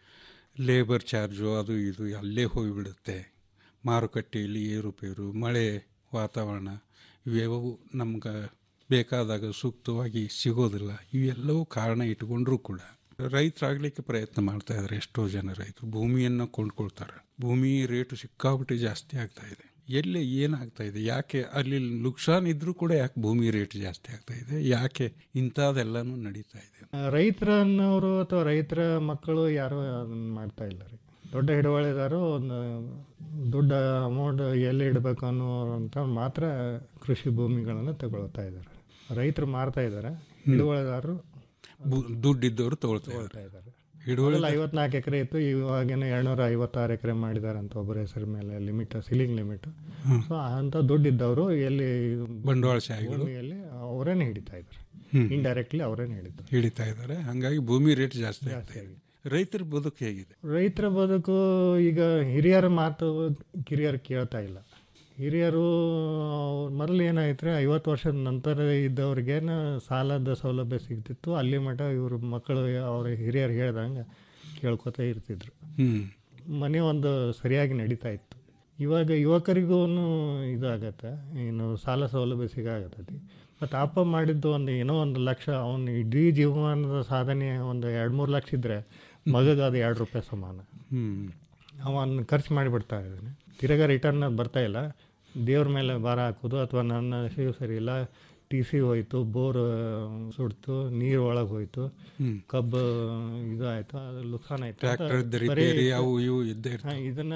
ಲೇಬರ್ ಚಾರ್ಜು ಅದು ಇದು ಅಲ್ಲೇ ಹೋಗಿಬಿಡುತ್ತೆ ಮಾರುಕಟ್ಟೆಯಲ್ಲಿ ಏರುಪೇರು ಮಳೆ ವಾತಾವರಣ ಇವೆಲ್ಲವೂ ನಮ್ಗೆ ಬೇಕಾದಾಗ ಸೂಕ್ತವಾಗಿ ಸಿಗೋದಿಲ್ಲ ಇವೆಲ್ಲವೂ ಕಾರಣ ಇಟ್ಕೊಂಡ್ರೂ ಕೂಡ ರೈತರಾಗಲಿಕ್ಕೆ ಪ್ರಯತ್ನ ಮಾಡ್ತಾ ಇದ್ದಾರೆ ಎಷ್ಟೋ ಜನ ರೈತರು ಭೂಮಿಯನ್ನು ಕೊಂಡ್ಕೊಳ್ತಾರೆ ಭೂಮಿ ರೇಟು ಸಿಕ್ಕಾಬಿಟ್ಟು ಜಾಸ್ತಿ ಆಗ್ತಾ ಇದೆ ಎಲ್ಲಿ ಏನಾಗ್ತಾ ಇದೆ ಯಾಕೆ ಅಲ್ಲಿ ನುಕ್ಸಾನ್ ಇದ್ರೂ ಕೂಡ ಯಾಕೆ ಭೂಮಿ ರೇಟ್ ಜಾಸ್ತಿ ಆಗ್ತಾ ಇದೆ ಯಾಕೆ ಇಂಥದ್ದೆಲ್ಲನೂ ನಡೀತಾ ಇದೆ ರೈತರನ್ನವರು ಅಥವಾ ರೈತರ ಮಕ್ಕಳು ಯಾರು ಅದನ್ನ ಮಾಡ್ತಾ ಇಲ್ಲ ರೀ ದೊಡ್ಡ ಹಿಡುವಳಿದಾರು ಒಂದು ದೊಡ್ಡ ಅಮೌಂಟ್ ಎಲ್ಲಿ ಇಡಬೇಕು ಅನ್ನೋಂಥ ಮಾತ್ರ ಕೃಷಿ ಭೂಮಿಗಳನ್ನು ತಗೊಳ್ತಾ ಇದ್ದಾರೆ ರೈತರು ಮಾರ್ತಾ ಇದ್ದಾರೆ ಹಿಡುವಳಿದಾರರು ಬು- ದುಡ್ಡಿದ್ದವರು ತಗೊಳ್ತಾ ತಗೊಳ್ತಾ ಇದ್ದಾರೆ ಇದ್ದಾರೆ ಹಿಡುವಳಿ ಮೊದಲು ಐವತ್ನಾಲ್ಕು ಎಕರೆ ಇತ್ತು ಇವಾಗೇನು ಎರಡ್ನೂರ ಐವತ್ತಾರು ಎಕರೆ ಮಾಡಿದ್ದಾರೆ ಅಂತ ಒಬ್ಬರ ಹೆಸರು ಮೇಲೆ ಲಿಮಿಟ್ ಸೀಲಿಂಗ್ ಲಿಮಿಟ್ ಸೊ ಅಂತ ದುಡ್ಡಿದ್ದವರು ಎಲ್ಲಿ ಬಂಡವಾಳಶಾಹಿಗಳು. ಭೂಮಿಯಲ್ಲಿ ಅವರೇನೆ ಹಿಡಿತಾ ಇದ್ದಾರೆ ಹ್ಮ್. ಇಂಡೈರೆಕ್ಟ್ಲಿ ಅವರೇನೆ ಹಿಡಿತಾರೆ ಹಿಡಿತಾ ಇದ್ದಾರೆ ಹಾಗಾಗಿ ಭೂಮಿ ರೇಟ್ ಜಾಸ್ತಿ ಆಗ್ತಾ ಇದೆ ರೈತರ ಬದುಕು ಹೇಗಿದೆ ರೈತರ ಬದುಕು ಈಗ ಹಿರಿಯರ ಮಾತು ಕಿರಿಯರು ಕೇಳ್ತಾ ಇಲ್ಲ ಹಿರಿಯರು ಅವ್ರ್ ಮೊದಲು ಏನಾಯ್ತು ಐವತ್ತು ವರ್ಷದ ನಂತರ ಇದ್ದವ್ರಿಗೇನು ಸಾಲದ ಸೌಲಭ್ಯ ಸಿಗ್ತಿತ್ತು ಅಲ್ಲಿ ಮಟ್ಟ ಇವರು ಮಕ್ಕಳು ಅವ್ರ ಹಿರಿಯರು ಹೇಳ್ದಂಗೆ ಕೇಳ್ಕೊತಾ ಇರ್ತಿದ್ರು ಹ್ಮ್ ಮನೆ ಒಂದು ಸರಿಯಾಗಿ ನಡೀತಾ ಇತ್ತು ಇವಾಗ ಯುವಕರಿಗೂ ಇದಾಗತ್ತೆ ಏನು ಸಾಲ ಸೌಲಭ್ಯ ಸಿಗಾಗತ್ತೈತಿ ಮತ್ತು ಅಪ್ಪ ಮಾಡಿದ್ದು ಒಂದು ಏನೋ ಒಂದು ಲಕ್ಷ ಅವನು ಇಡೀ ಜೀವನದ ಸಾಧನೆ ಒಂದು ಎರಡು ಮೂರು ಲಕ್ಷ ಇದ್ದರೆ ಮಗಗೆ ಅದು ಎರಡು ರೂಪಾಯಿ ಸಮಾನ ಹ್ಮ್ ಅವನ್ನ ಖರ್ಚು ಮಾಡಿಬಿಡ್ತಾ ಇದ್ದಾನೆ ತಿರ್ಗಾ ರಿಟರ್ನ್ ಬರ್ತಾ ಇಲ್ಲ ದೇವ್ರ ಮೇಲೆ ಭಾರ ಹಾಕೋದು ಅಥವಾ ನನ್ನ ಶಿವ ಸರಿ ಇಲ್ಲ ಟಿ ಸಿ ಹೋಯ್ತು ಬೋರ್ ಸುಡ್ತು ನೀರು ಒಳಗೆ ಹೋಯ್ತು ಹ್ಮ್. ಕಬ್ಬು ಇದು ಆಯ್ತು ಅದು ನುಕ್ಸಾನ್ ಆಯ್ತು ಅಂತ ಟ್ರ್ಯಾಕ್ಟರ್ದ ಬರೀ ರಿಪೇರಿ ಅವು ಇವು ಇದ್ದೇ ಹಾ, ಇರ್ತವೆ ಇದನ್ನ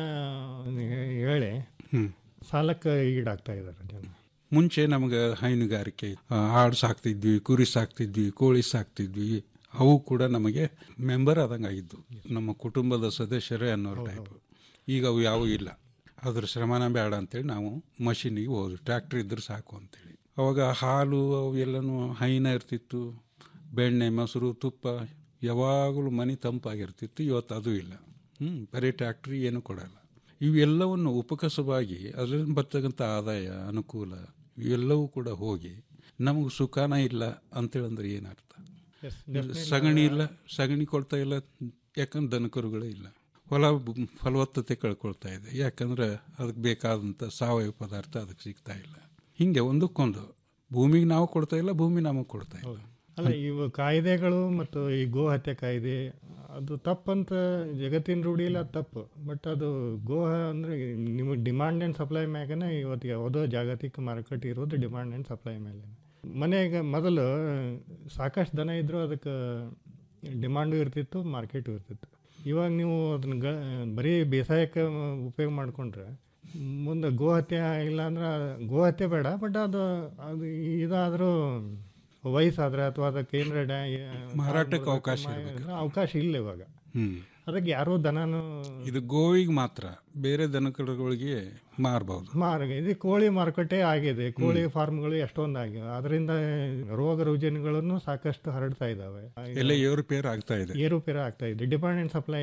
ಹೇಳಿ ಹ್ಮ್. ಸಾಲಕ್ಕೆ ಈಡಾಗ್ತಾ ಇದ್ದಾರೆ ಜನ ಮುಂಚೆ ನಮ್ಗೆ ಹೈನುಗಾರಿಕೆ ಆ, ಆಡು ಸಾಕ್ತಿದ್ವಿ ಕುರಿ ಸಾಕ್ತಿದ್ವಿ ಕೋಳಿ ಸಾಕ್ತಿದ್ವಿ ಅವು ಕೂಡ ನಮಗೆ ಮೆಂಬರ್ ಆದಂಗೆ ಆಗಿದ್ದು ನಮ್ಮ ಕುಟುಂಬದ ಸದಸ್ಯರೇ ಅನ್ನೋ ಟೈಪ್ ಈಗ ಅವು ಯಾವೂ ಇಲ್ಲ ಅದ್ರ ಶ್ರಮನ ಬೇಡ ಅಂತೇಳಿ ನಾವು ಮಷೀನಿಗೆ ಹೋದ್ವಿ ಟ್ರ್ಯಾಕ್ಟರ್ ಇದ್ರೆ ಸಾಕು ಅಂತೇಳಿ ಅವಾಗ ಹಾಲು ಅವು ಎಲ್ಲನೂ ಹೈನ ಇರ್ತಿತ್ತು ಬೆಣ್ಣೆ ಮೊಸರು ತುಪ್ಪ ಯಾವಾಗಲೂ ಮನೆ ತಂಪಾಗಿರ್ತಿತ್ತು ಇವತ್ತು ಅದು ಇಲ್ಲ ಹ್ಞೂ ಬರೀ ಟ್ರ್ಯಾಕ್ಟ್ರಿ ಏನು ಕೊಡಲ್ಲ ಇವೆಲ್ಲವನ್ನು ಉಪಕಸವಾಗಿ ಅದರಿಂದ ಬರ್ತಕ್ಕಂಥ ಆದಾಯ ಅನುಕೂಲ ಇವೆಲ್ಲವೂ ಕೂಡ ಹೋಗಿ ನಮಗೆ ಸುಖಾನ ಇಲ್ಲ ಅಂತೇಳಂದ್ರೆ ಏನರ್ಥ Yes, ಇಲ್ಲ, definitely. ಸಗಣಿ ಇಲ್ಲ ಸಗಣಿ ಕೊಡ್ತಾ ಇಲ್ಲ ಯಾಕಂದ್ರೆ ದನಕರುಗಳು ಇಲ್ಲ ಹೊಲ ಬ- ಫಲವತ್ತತೆ ಕಳ್ಕೊಳ್ತಾ ಇದೆ ಯಾಕಂದ್ರೆ ಅದಕ್ಕೆ ಬೇಕಾದಂಥ ಸಾವಯವ ಪದಾರ್ಥ ಅದಕ್ಕೆ ಸಿಗ್ತಾ ಇಲ್ಲ ಹಿಂಗೆ ಒಂದಕ್ಕೊಂದು ಭೂಮಿಗೆ ನಾವು ಕೊಡ್ತಾ ಇಲ್ಲ ಭೂಮಿ ನಮಗೆ ಕೊಡ್ತಾ ಇಲ್ಲ ಅಲ್ಲ ಇವು ಕಾಯ್ದೆಗಳು ಮತ್ತು ಈ ಗೋ ಹತ್ಯೆ ಕಾಯ್ದೆ ಅದು ತಪ್ಪಂತ ಜಗತ್ತಿನ ರೂಢಿ ಇಲ್ಲ ಅದು ತಪ್ಪು ಬಟ್ ಅದು ಗೋ ಅಂದರೆ ನಿಮಗೆ ಡಿಮಾಂಡ್ ಆ್ಯಂಡ್ ಸಪ್ಲೈ ಮ್ಯಾಗನೇ ಇವತ್ತು ಯಾವುದೋ ಜಾಗತಿಕ ಮಾರುಕಟ್ಟೆ ಇರೋದು ಡಿಮಾಂಡ್ ಆ್ಯಂಡ್ ಸಪ್ಲೈ ಮೇಲೆ ಮನೆಗೆ ಮೊದಲು ಸಾಕಷ್ಟು ದನ ಇದ್ದರೂ ಅದಕ್ಕೆ ಡಿಮಾಂಡು ಇರ್ತಿತ್ತು ಮಾರ್ಕೆಟು ಇರ್ತಿತ್ತು ಇವಾಗ ನೀವು ಅದನ್ನ ಗ ಬರೀ ಬೇಸಾಯಕ್ಕೆ ಉಪಯೋಗ ಮಾಡಿಕೊಂಡ್ರೆ ಮುಂದೆ ಗೋಹತ್ಯೆ ಇಲ್ಲ ಅಂದ್ರೆ ಗೋಹತ್ಯೆ ಬೇಡ ಬಟ್ ಅದು ಅದು ಇದಾದರೂ ವಯಸ್ಸಾದ್ರೆ ಅಥವಾ ಅದಕ್ಕೆ ಏನಾರ ಮಾರಾಟಕ್ಕೆ ಅವಕಾಶ ಇರ್ಬೇಕು. ಅವಕಾಶ ಇಲ್ಲ ಇವಾಗ ಹ್ಮ್ ಅದಕ್ಕೆ ಯಾರೂ ದನನೂ ಇದು ಗೋವಿಗೆ ಮಾತ್ರ ಬೇರೆ ದನಕರುಗಳಿಗೆ ಮಾರಬಹುದು ಮಾರ್ಗ ಇದು ಕೋಳಿ ಮಾರುಕಟ್ಟೆ ಆಗಿದೆ ಕೋಳಿ ಫಾರ್ಮ್ಗಳು ಎಷ್ಟೊಂದು ಆಗಿವೆ ಅದರಿಂದ ರೋಗ ರುಜಿನಗಳನ್ನು ಸಾಕಷ್ಟು ಹರಡ್ತಾ ಇದ್ದಾವೆ ಎಲ್ಲ ಏರುಪೇರು ಆಗ್ತಾ ಇದೆ ಏರುಪೇರು ಆಗ್ತಾ ಇದೆ ಡಿಮಾಂಡ್ ಅಂಡ್ ಸಪ್ಲೈ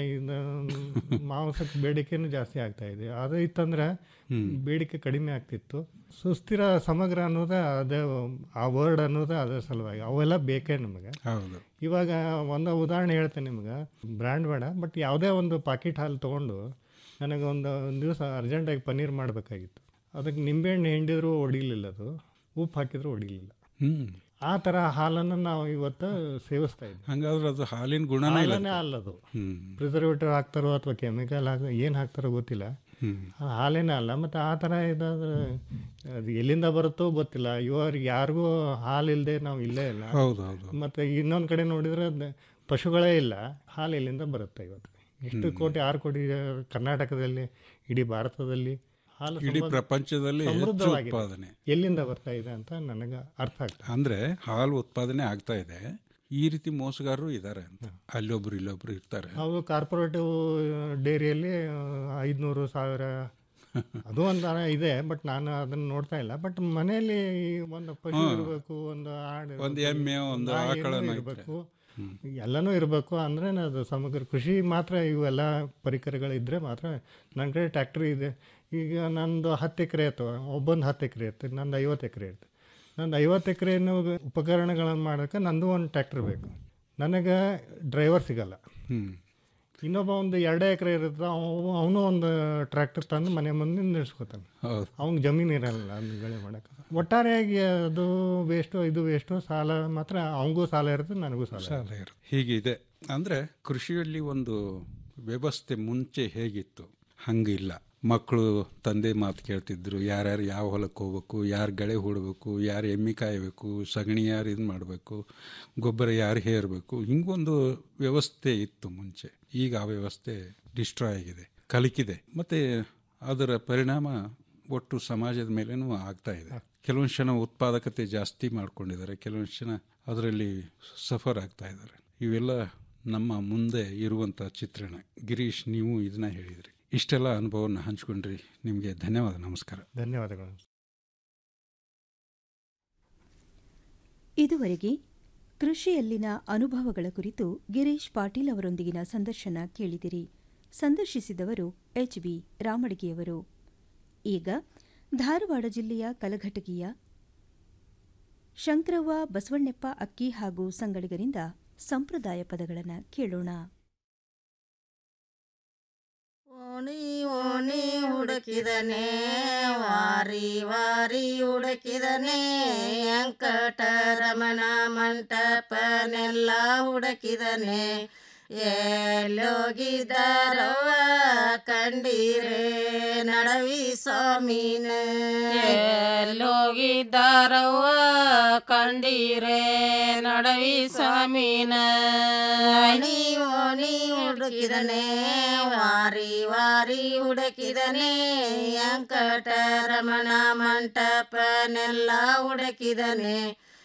ಮಾಂಸಕ್ಕೆ ಬೇಡಿಕೆನೂ ಜಾಸ್ತಿ ಆಗ್ತಾ ಇದೆ ಅದು ಇತ್ತಂದ್ರೆ ಬೇಡಿಕೆ ಕಡಿಮೆ ಆಗ್ತಿತ್ತು ಸುಸ್ಥಿರ ಸಮಗ್ರ ಅನ್ನೋದೇ ಅದೇ ಆ ವರ್ಡ್ ಅನ್ನೋದೇ ಅದೇ ಸಲುವಾಗಿ ಅವೆಲ್ಲ ಬೇಕೇ ನಮಗೆ ಹೌದು ಇವಾಗ ಒಂದು ಉದಾಹರಣೆ ಹೇಳ್ತೇನೆ ನಿಮ್ಗೆ ಬ್ರ್ಯಾಂಡ್ ಬೇಡ ಬಟ್ ಯಾವುದೇ ಒಂದು ಪಾಕಿಟ್ ಹಾಲು ತೊಗೊಂಡು ನನಗೆ ಒಂದು ಒಂದು ದಿವಸ ಅರ್ಜೆಂಟಾಗಿ ಪನ್ನೀರ್ ಮಾಡಬೇಕಾಗಿತ್ತು ಅದಕ್ಕೆ ನಿಂಬೆಹಣ್ಣು ಹಿಂಡಿದ್ರು ಹೊಡಿಲಿಲ್ಲ ಅದು ಉಪ್ಪು ಹಾಕಿದ್ರು ಹೊಡಿಲಿಲ್ಲ ಹ್ಮ್ ಆ ಥರ ಹಾಲನ್ನು ನಾವು ಇವತ್ತು ಸೇವಿಸ್ತಾ ಇದ್ದೀವಿ ಹಂಗಾದ್ರೆ ಅದು ಹಾಲಿನ ಗುಣನೇ ಇಲ್ಲ ಹಾಲನೇ ಅಲ್ಲದು ಹ್ಮ್ ಪ್ರಿಸರ್ವೇಟಿವ್ ಹಾಕ್ತಾರೋ ಅಥವಾ ಕೆಮಿಕಲ್ ಹಾಕ ಏನು ಹಾಕ್ತಾರೋ ಗೊತ್ತಿಲ್ಲ ಹ್ಮ್ ಆ ಹಾಲೇನೇ ಅಲ್ಲ ಮತ್ತು ಆ ಥರ ಇದಾದ್ರೆ ಅದು ಎಲ್ಲಿಂದ ಬರುತ್ತೋ ಗೊತ್ತಿಲ್ಲ ಇವ್ರಿಗೆ ಯಾರಿಗೂ ಹಾಲು ಇಲ್ಲದೆ ನಾವು ಇಲ್ಲೇ ಇಲ್ಲ ಹೌದು, ಹೌದು. ಮತ್ತು ಇನ್ನೊಂದು ಕಡೆ ನೋಡಿದರೆ ಅದ್ ಪಶುಗಳೇ ಇಲ್ಲ ಹಾಲು ಎಲ್ಲಿಂದ ಬರುತ್ತೆ ಇವತ್ತು ಎಷ್ಟು ಕೋಟಿ ಆರು ಕೋಟಿ ಕರ್ನಾಟಕದಲ್ಲಿ ಇಡೀ ಭಾರತದಲ್ಲಿ ಹಾಲು ಇಡೀ ಸಂಬಂಧ- ಪ್ರಪಂಚದಲ್ಲಿ ಹೆಚ್ಚು ಸಮೃದ್ಧವಾಗಿದೆ. ಉತ್ಪಾದನೆ. ಎಲ್ಲಿಂದ ಬರ್ತಾ ಇದೆ ಅಂತ ನನಗೆ ಅರ್ಥ ಆಗ್ತದೆ ಅಂದ್ರೆ ಹಾಲು ಉತ್ಪಾದನೆ ಆಗ್ತಾ ಇದೆ ಈ ರೀತಿ ಮೋಸಗಾರರು ಇದ್ದಾರೆ ಅಂತ ಅಲ್ಲೊಬ್ರು ಇಲ್ಲೊಬ್ರು ಇರ್ತಾರೆ ಹೌದು ಕಾರ್ಪೊರೇಟಿವ್ ಡೈರಿಯಲ್ಲಿ ಐದುನೂರು ಸಾವಿರ ಅದು ಒಂದು ಇದೆ ಬಟ್ ನಾನು ಅದನ್ನ ನೋಡ್ತಾ ಇಲ್ಲ ಬಟ್ ಮನೆಯಲ್ಲಿ ಒಂದು ಪಶು ಹ್ಮ್. ಇರಬೇಕು ಒಂದು ಆಡು ಒಂದು ಇರ್ಬೇಕು, ಎಮ್ಮೆ, ಒಂದು ನಾಯಿ ಆಕಳನ್ನ ಇರಬೇಕು ಎಲ್ಲನೂ ಇರಬೇಕು ಅಂದ್ರೆ ಅದು ಸಮಗ್ರ ಕೃಷಿ ಮಾತ್ರ ಇವೆಲ್ಲ ಪರಿಕರಗಳಿದ್ರೆ ಮಾತ್ರ ನನ್ನ ಕಡೆ ಟ್ಯಾಕ್ಟ್ರಿ ಇದೆ ಈಗ ನಂದು ಹತ್ತು ಎಕರೆ ಅಥವಾ ಒಬ್ಬೊಂದು ಹತ್ತು ಎಕರೆ ಇರ್ತದೆ ನಂದು ಐವತ್ತು ಎಕರೆ ಇರ್ತದೆ ನಂದು ಐವತ್ತು ಎಕರೆಯನ್ನು ಉಪಕರಣಗಳನ್ನು ಮಾಡೋಕ್ಕೆ ನಂದು ಒಂದು ಟ್ಯಾಕ್ಟ್ರ್ ಬೇಕು ನನಗೆ ಡ್ರೈವರ್ ಸಿಗಲ್ಲ ಹ್ಮ್ ಇನ್ನೊಬ್ಬ ಒಂದು ಎರಡೇ ಎಕರೆ ಇರುತ್ತೆ ಅವನು ಒಂದು ಟ್ರ್ಯಾಕ್ಟರ್ ತಂದು ಮನೆ ಮುಂದೆ ನಿಲ್ಲಿಸ್ಕೊತಾನೆ ಹೌದು ಅವ್ನಿಗೆ ಜಮೀನು ಇರಲ್ಲ ಅದನ್ನ ಬೆಳೆ ಮಾಡೋಕ್ಕೆ ಒಟ್ಟಾರೆಯಾಗಿ ಅದು ವೇಸ್ಟು ಇದು ವೇಸ್ಟು ಸಾಲ ಮಾತ್ರ ಅವನಿಗೂ ಸಾಲ ಇರುತ್ತೆ ನನಗೂ ಸಾಲ ಸಾಲ ಇರುತ್ತೆ. ಹೀಗಿದೆ ಅಂದ್ರೆ ಕೃಷಿಯಲ್ಲಿ ಒಂದು ವ್ಯವಸ್ಥೆ ಮುಂಚೆ ಹೇಗಿತ್ತು ಹಂಗಿಲ್ಲ ಮಕ್ಕಳು ತಂದೆ ಮಾತು ಕೇಳ್ತಿದ್ರು ಯಾರ್ಯಾರು ಯಾವ ಹೊಲಕ್ಕೆ ಹೋಗ್ಬೇಕು ಯಾರು ಗಳೆ ಹೂಡಬೇಕು ಯಾರು ಎಮ್ಮೆ ಕಾಯಬೇಕು ಸಗಣಿ ಯಾರು ಇದು ಮಾಡಬೇಕು ಗೊಬ್ಬರ ಯಾರು ಹೇರಬೇಕು ಹಿಂಗೊಂದು ವ್ಯವಸ್ಥೆ ಇತ್ತು ಮುಂಚೆ ಈಗ ಆ ವ್ಯವಸ್ಥೆ ಡಿಸ್ಟ್ರಾಯ್ ಆಗಿದೆ ಕಲಿಕಿದೆ ಮತ್ತೆ ಅದರ ಪರಿಣಾಮ ಒಟ್ಟು ಸಮಾಜದ ಮೇಲೇನೂ ಆಗ್ತಾ ಇದೆ ಕೆಲವೊಂದು ಜನ ಉತ್ಪಾದಕತೆ ಜಾಸ್ತಿ ಮಾಡ್ಕೊಂಡಿದ್ದಾರೆ ಕೆಲವೊಂದು ಜನ ಅದರಲ್ಲಿ ಸಫರ್ ಆಗ್ತಾ ಇದ್ದಾರೆ ಇವೆಲ್ಲ ನಮ್ಮ ಮುಂದೆ ಇರುವಂಥ ಚಿತ್ರಣ ಗಿರೀಶ್ ನೀವು ಇದನ್ನ ಹೇಳಿದ್ರಿ ಇಷ್ಟೆಲ್ಲ ಅನುಭವವನ್ನು ಹಂಚ್ಕೊಂಡ್ರಿ ನಿಮಗೆ ಧನ್ಯವಾದ ನಮಸ್ಕಾರ ಧನ್ಯವಾದಗಳು ಇದುವರೆಗೆ ಕೃಷಿಯಲ್ಲಿನ ಅನುಭವಗಳ ಕುರಿತು ಗಿರೀಶ್ ಪಾಟೀಲ್ ಅವರೊಂದಿಗಿನ ಸಂದರ್ಶನ ಕೇಳಿದಿರಿ ಸಂದರ್ಶಿಸಿದವರು ಎಚ್ ಬಿ ರಾಮಡಿಗೆಯವರು ಈಗ ಧಾರವಾಡ ಜಿಲ್ಲೆಯ ಕಲಘಟಗಿಯ ಶಂಕರವ್ವ ಬಸವಣ್ಣಪ್ಪ ಅಕ್ಕಿ ಹಾಗೂ ಸಂಗಡಿಗರಿಂದ ಸಂಪ್ರದಾಯ ಪದಗಳನ್ನು ಕೇಳೋಣ ಓಣಿ ಓಣಿ ಹುಡುಕಿದನೆ ವಾರಿ ವಾರಿ ಹುಡುಕಿದನೆ ವೆಂಕಟರಮಣ ಮಂಟಪನೆಲ್ಲ ಹುಡುಕಿದನೆ ಎಲ್ಲೋಗಿದ್ದಾರವ್ವ ಕಂಡೀರೆ ನಡವಿ ಸ್ವಾಮಿನ ಎಲ್ಲೋಗಿದ್ದಾರವ್ವ ಕಂಡೀರೆ ನಡವಿ ಸ್ವಾಮಿನ ಓಣಿ ಓಣಿ ಹುಡುಕಿದನೆ ವಾರಿ ವಾರಿ ಹುಡುಕಿದನೆ ವೆಂಕಟರಮಣ ಮಂಟಪನೆಲ್ಲ ಹುಡುಕಿದನೆ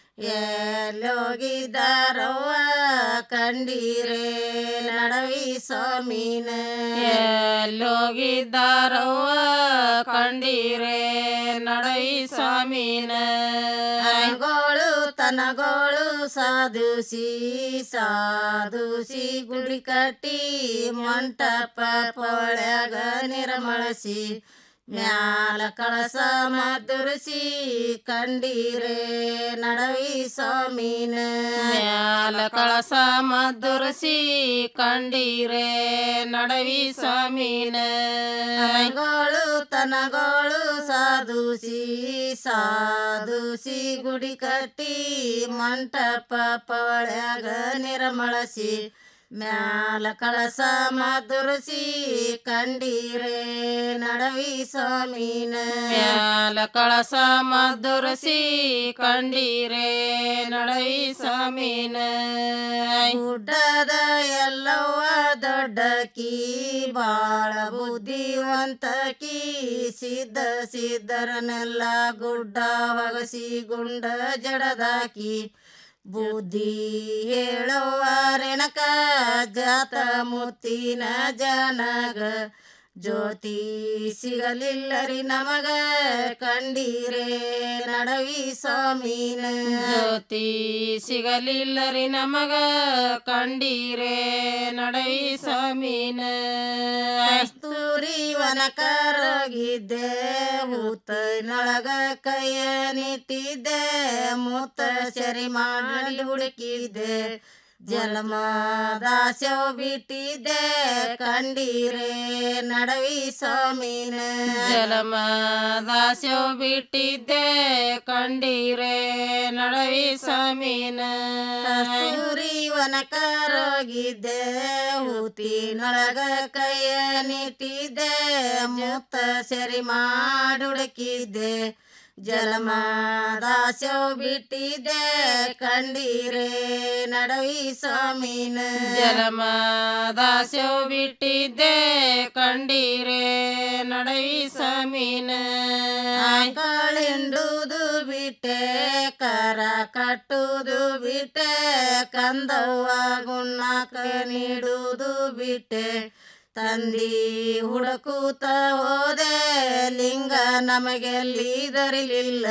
ಎಲ್ಲೋಗಿದ್ದಾರವ್ವ ಕಂಡೀರೆ ನಡವಿ ಸ್ವಾಮಿನ ಎಲ್ಲೋಗಿದ್ದಾರವ್ವ ಕಂಡೀರೆ ನಡವಿ ಸ್ವಾಮಿನ ಗೋಳು ತನಗೋಳು ಸಾಧುಸಿ ಸಾಧುಸಿ ಗುಡಿ ಕಟ್ಟಿ ಮಂಟಪ ಪೊಳ್ಯಾಗ ನಿರ್ಮಳಸಿ ಮ್ಯಾಲ ಕಳಸ ಮಧುರಿಸಿ ಕಂಡೀರೆ ನಡವಿ ಸ್ವಾಮಿನ ಮ್ಯಾಲ ಕಳಸ ಮಧುರಸಿ ಕಂಡೀರೆ ನಡವಿ ಸ್ವಾಮಿನ ಗೋಳು ತನಗೋಳು ಸಾಧುಸಿ ಸಾಧುಸಿ ಗುಡಿ ಕಟ್ಟಿ ಮಂಟಪ ಪೊಳ್ಯಾಗ ನಿರ್ಮಳಸಿ ಮ್ಯಾಲ ಕಳಸ ಮಧುರಸಿ ಕಂಡೀರೆ ನಡವಿ ಸ್ವಾಮಿನ ಮ್ಯಾಲ ಕಳಸ ಮಧುರಸಿ ಕಂಡೀರೆ ನಡವಿ ಸ್ವಾಮಿನ ಗುಡ್ಡದ ಎಲ್ಲವ್ವ ದೊಡ್ಡಕಿ ಬಾಳ ಬುದ್ಧಿವಂತಕಿ ಸಿದ್ಧ ಸಿದ್ಧರನೆಲ್ಲ ಗುಡ್ಡ ಹೊಗಸಿ ಗುಂಡ ಜಡದಾಕಿ ಬುದ್ಧಿ ಹೇಳುವ ರೆಣಕ ಜಾತ ಮುತ್ತಿನ ಜನಗ ಜ್ಯೋತಿ ಸಿಗಲಿಲ್ಲರಿ ನಮಗ ಕಂಡೀರೆ ನಡವಿ ಸ್ವಾಮಿನ ಜ್ಯೋತಿ ಸಿಗಲಿಲ್ಲರಿ ನಮಗ ಕಂಡೀರೆ ನಡವಿ ಸ್ವಾಮಿನ ಕಸ್ತೂರಿ ವನಕರೋಗಿದ್ದೆ ಹೂತನೊಳಗ ಕೈಯ ನಿಟ್ಟಿದ್ದೆ ಮೂತ ಸರಿ ಮಾಡಿ ಹುಡುಕಿದ್ದೆ ಜನ್ಮದಾಸ್ಯವ ಬಿಟ್ಟಿದ್ದೆ ಕಂಡೀರೆ ನಡವಿ ಸ್ವಾಮಿನ ಜಲಮ ದಾಸ್ಯವ ಬಿಟ್ಟಿದ್ದೆ ಕಂಡೀರೆ ನಡವಿ ಸ್ವಾಮಿನ ಕಸ್ತೂರಿ ವನಕರೋಗಿದ್ದೆ ಹೂತಿನೊಳಗ ಕೈಯ ನಿಟ್ಟಿದ್ದೆ ಮೂತ ಸರಿ ಮಾಡಿ ಹುಡುಕಿದ್ದೆ ಜಲಮದಾಸ್ಯವ ಬಿಟ್ಟಿದ್ದೆ ಕಂಡೀರೆ ನಡವಿ ಸ್ವಾಮಿನ ಜಲಮ ದಾಸ್ಯವ ಬಿಟ್ಟಿದ್ದೆ ಕಂಡೀರೆ ನಡವಿ ಸ್ವಾಮಿನ ಆಕಳಿಂಡುದು ಬಿಟ್ಟೆ ಕರ ಕಟ್ಟುದು ಬಿಟ್ಟೆ ಕಂದವ್ವ ಗುಣ್ಣಾಕ ನೀಡುವುದು ಬಿಟ್ಟೆ ತಂದಿ ಹುಡುಕೂತ ಹೋದೆ ಲಿಂಗ ನಮಗೆಲ್ಲಿ ದೊರಿಲಿಲ್ಲ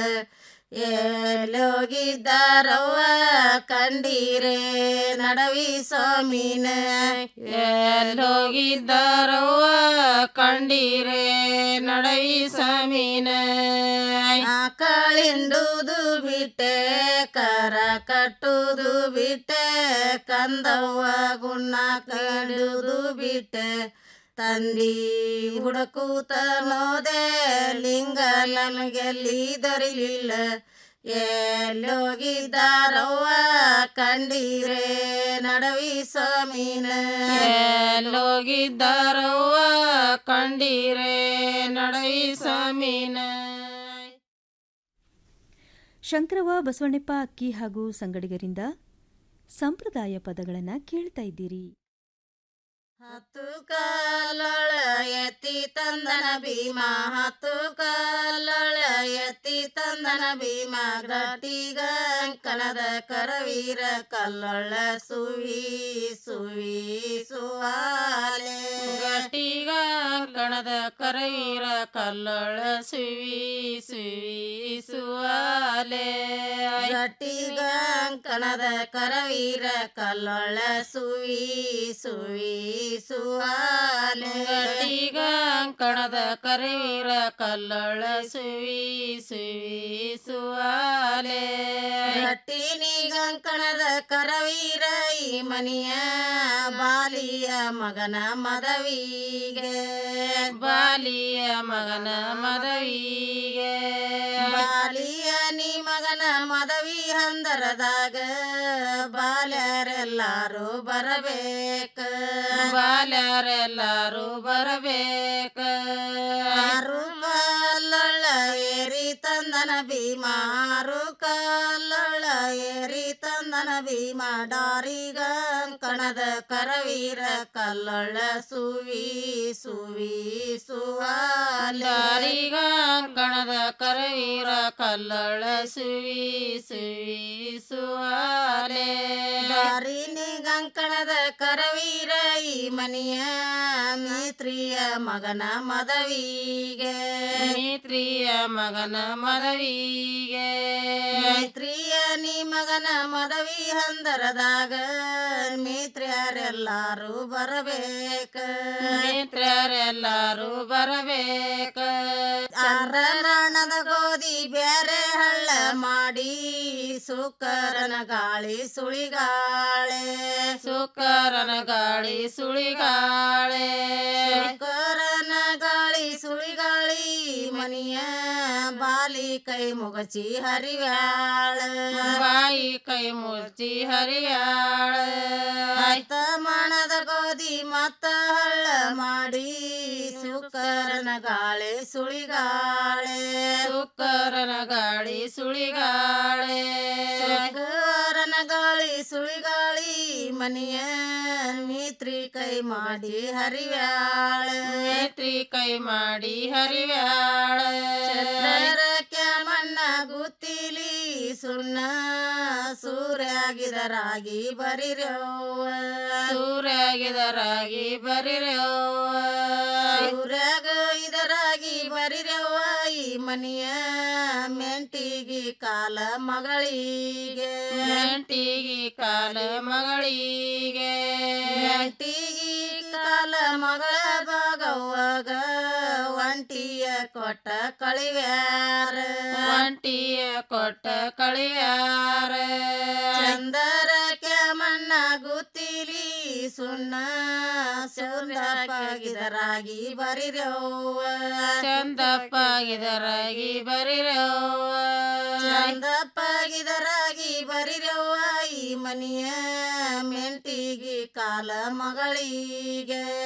ಎಲ್ಲೋಗಿದ್ದಾರವ್ವ ಕಂಡೀರೆ ನಡವಿ ಸ್ವಾಮಿನ ಎಲ್ಲೋಗಿದ್ದಾರವ್ವ ಕಂಡೀರೆ ನಡವಿ ಸ್ವಾಮಿನ ಆಕಳಿಂಡುದು ಬಿಟ್ಟೆ ಕರ ಕಟ್ಟುದು ಬಿಟ್ಟೆ ಕಂದವ್ವ ಗುಣ್ಣ ಕಡುದು ಬಿಟ್ಟೆ ತಂದಿ ಹುಡುಕೂತ ನೋದೆ ಲಿಂಗ ನಮಗೆಲ್ಲಿ ದೊರಿಲಿಲ್ಲ ಎಲ್ಲೋಗಿದ್ದಾರವ್ವ ಕಂಡೀರೆ ನಡವಿ ಸ್ವಾಮಿನ ಎಲ್ಲೋಗಿದ್ದಾರವ್ವ ಕಂಡೀರೆ ನಡವಿ ಸ್ವಾಮಿನ ಶಂಕರವ ಬಸವಣ್ಣಪ್ಪ ಅಕ್ಕಿ ಹಾಗೂ ಸಂಗಡಿಗರಿಂದ ಸಂಪ್ರದಾಯ ಪದಗಳನ್ನು ಕೇಳ್ತಾ ಇದ್ದೀರಿ ಹತ್ತು ಕಾಲೊಳ ಎತ್ತಿ ತಂದನ ಭೀಮ ಹತ್ತು ಕಾಲೊಳ ಎತ್ತಿ ತಂದನ ಭೀಮ ಗಟ್ಟಿಗ ಕಣದ ಕರವೀರ ಕಲ್ಲೊಳ ಸುವಿ ಸುವಿ ಸುವಾಲೆ ಗಟ್ಟಿಗ ಕಣದ ಕರವೀರ ಕಲ್ಲೊಳ ಸುವಿ ಸುವಿ ಸುವಾಲೆ ಗಟ್ಟಿಗ ಕಣದ ಕರವೀರ ಕಲ್ಲೊಳ ಸುವಿ ಸುವಿ ಸುವಾಲೆ ಗಟ್ಟಿಗ ಕಣದ ಕರವೀರ ಕಲ್ಲೊಳ ಸುವಿ ಸುವಿ ಸುವಾಲೆ ಗಟ್ಟಿನಿ ಗಂಕಣದ ಕರವೀರ ಈ ಮನಿಯ ಬಾಲಿಯ ಮಗನ ಮದವಿಗೆ ಬಾಲಿಯ ಮಗನ ಮದವಿಗೆ ಬಾಲಿಯ ನೀ ಮಗನ ಮದವಿ ಹಂದರದಾಗ ಬಾಲ್ಯರೆಲ್ಲಾರು ಬರಬೇಕ ಬಾಲ್ಯರೆಲ್ಲರೂ ಬರಬೇಕ ಆರು ಕಲ್ಲೊಳ್ಳ ಏರಿ ತಂದನ ಭೀಮ ಆರು ಕಲ್ಲೊಳ್ಳ ಏರಿ ತಂದನ ಭೀಮ ಡಾರಿಗ ಕಣದ ಕರವೀರ ಕಲ್ಲೊಳ್ಳ ಸುವಿ ಸುವಿ ಸುವಾಲ ದಾರಿಗ ಕಣದ ಕರವೀರ ಕಲ್ಲೊಳ ಸುವಿ ಸುವಿ ಸುವಾಲೆ ದಾರಿನಿ ಗಂಕಣದ ಕರವೀರ ಈ ಮನಿಯ ಮಿತ್ರಿಯ ಮಗನ ಮದವಿಗೆ ಮಿತ್ರಿಯ ಮಗನ ಮದವಿಗೆ ಮೈತ್ರಿಯ ನೀ ಮಗನ ಮದವಿ ಹಂದರದಾಗ ಮಿತ್ರ್ಯರೆಲ್ಲಾರು ಬರಬೇಕ ಮಿತ್ರರೆಲ್ಲರೂ ಬರಬೇಕ ಅರಣದ ಗೋಧಿ ಬೇರೆ ಹಳ್ಳ ಮಾಡಿ ಸುಕರನ ಗಾಳಿ ಸುಳಿಗಾಳೆ ಸುಕರನ ಗಾಳಿ ಸುಳಿಗಾಳೆ ಸುಕರನ ಗಾಳಿ ಸುಳಿಗಾಳಿ ಮನಿಯ ಬಾಲಿ ಕೈ ಮುಗಚಿ ಹರಿವ್ಯಾಳ ಬಾಯಿ ಕೈ ಮುಚ್ಚಿ ಹರಿಯಾಳ ಹತ್ತ ಮಣದ ಗೋಧಿ ಮತ್ತ ಹಳ್ಳ ಮಾಡಿ ಸುಕರನ ಗಾಳೆ ಸುಳಿಗಾಳೆ ಸುಕ್ಕರನ ಗಾಳಿ ಸುಳಿಗಾಳೆ ಸುಕರನ ಗಾಳಿ ಸುಳಿಗಾಳಿ ಮನೆಯ ಮಿತ್ರಿ ಕೈ ಮಾಡಿ ಹರಿವ್ಯಾಳ ನೇತ್ರಿ ಕೈ ಮಾಡಿ ಹರಿವ್ಯಾಳ ಚಂದ್ರಕ್ಕೆ ಮಣ್ಣ ಗುತ್ತಿಲಿ ಸುಣ್ಣ ಸೂರ್ಯಾಗಿದರಾಗಿ ಬರಿರವ್ವ ಸೂರ್ಯಾಗಿದರಾಗಿ ಬರಿರವ್ವ ಸೂರ್ಯಾಗ ಇದರಾಗಿ ಬರಿರವ್ವ ಈ ಮನೆಯ ಮೆಂಟಿಗಿ ಕಾಲ ಮಗಳಿಗೆ ಮೆಂಟಿಗಿ ಕಾಲ ಮಗಳಿಗೆ ಮೆಂಟಿಗಿ ಕಾಲ ಮಗಳ ಭಾಗವ್ವಾಗ ಒಂಟಿಯ ಕೊಟ್ಟ ಕಳಿವ್ಯಾರ ಒಂಟಿಯ ಕೊಟ್ಟ ಕಳಿಯಾರ ಚಂದರ ಮಣ್ಣ ಗುತ್ತಿಲಿ ಸುಣ್ಣ ಚಂದಪ್ಪಾಗಿದರಾಗಿ ಬರಿರವ್ವ ಚಂದಪ್ಪಾಗಿದರಾಗಿ ಬರಿರವ್ವ ಚಂದಪ್ಪಾಗಿದರಾಗಿ ಬರಿರವ್ವ ಈ ಮನೆಯ ಮೆಂಟಿಗಿ ಕಾಲ ಮಗಳಿಗೆ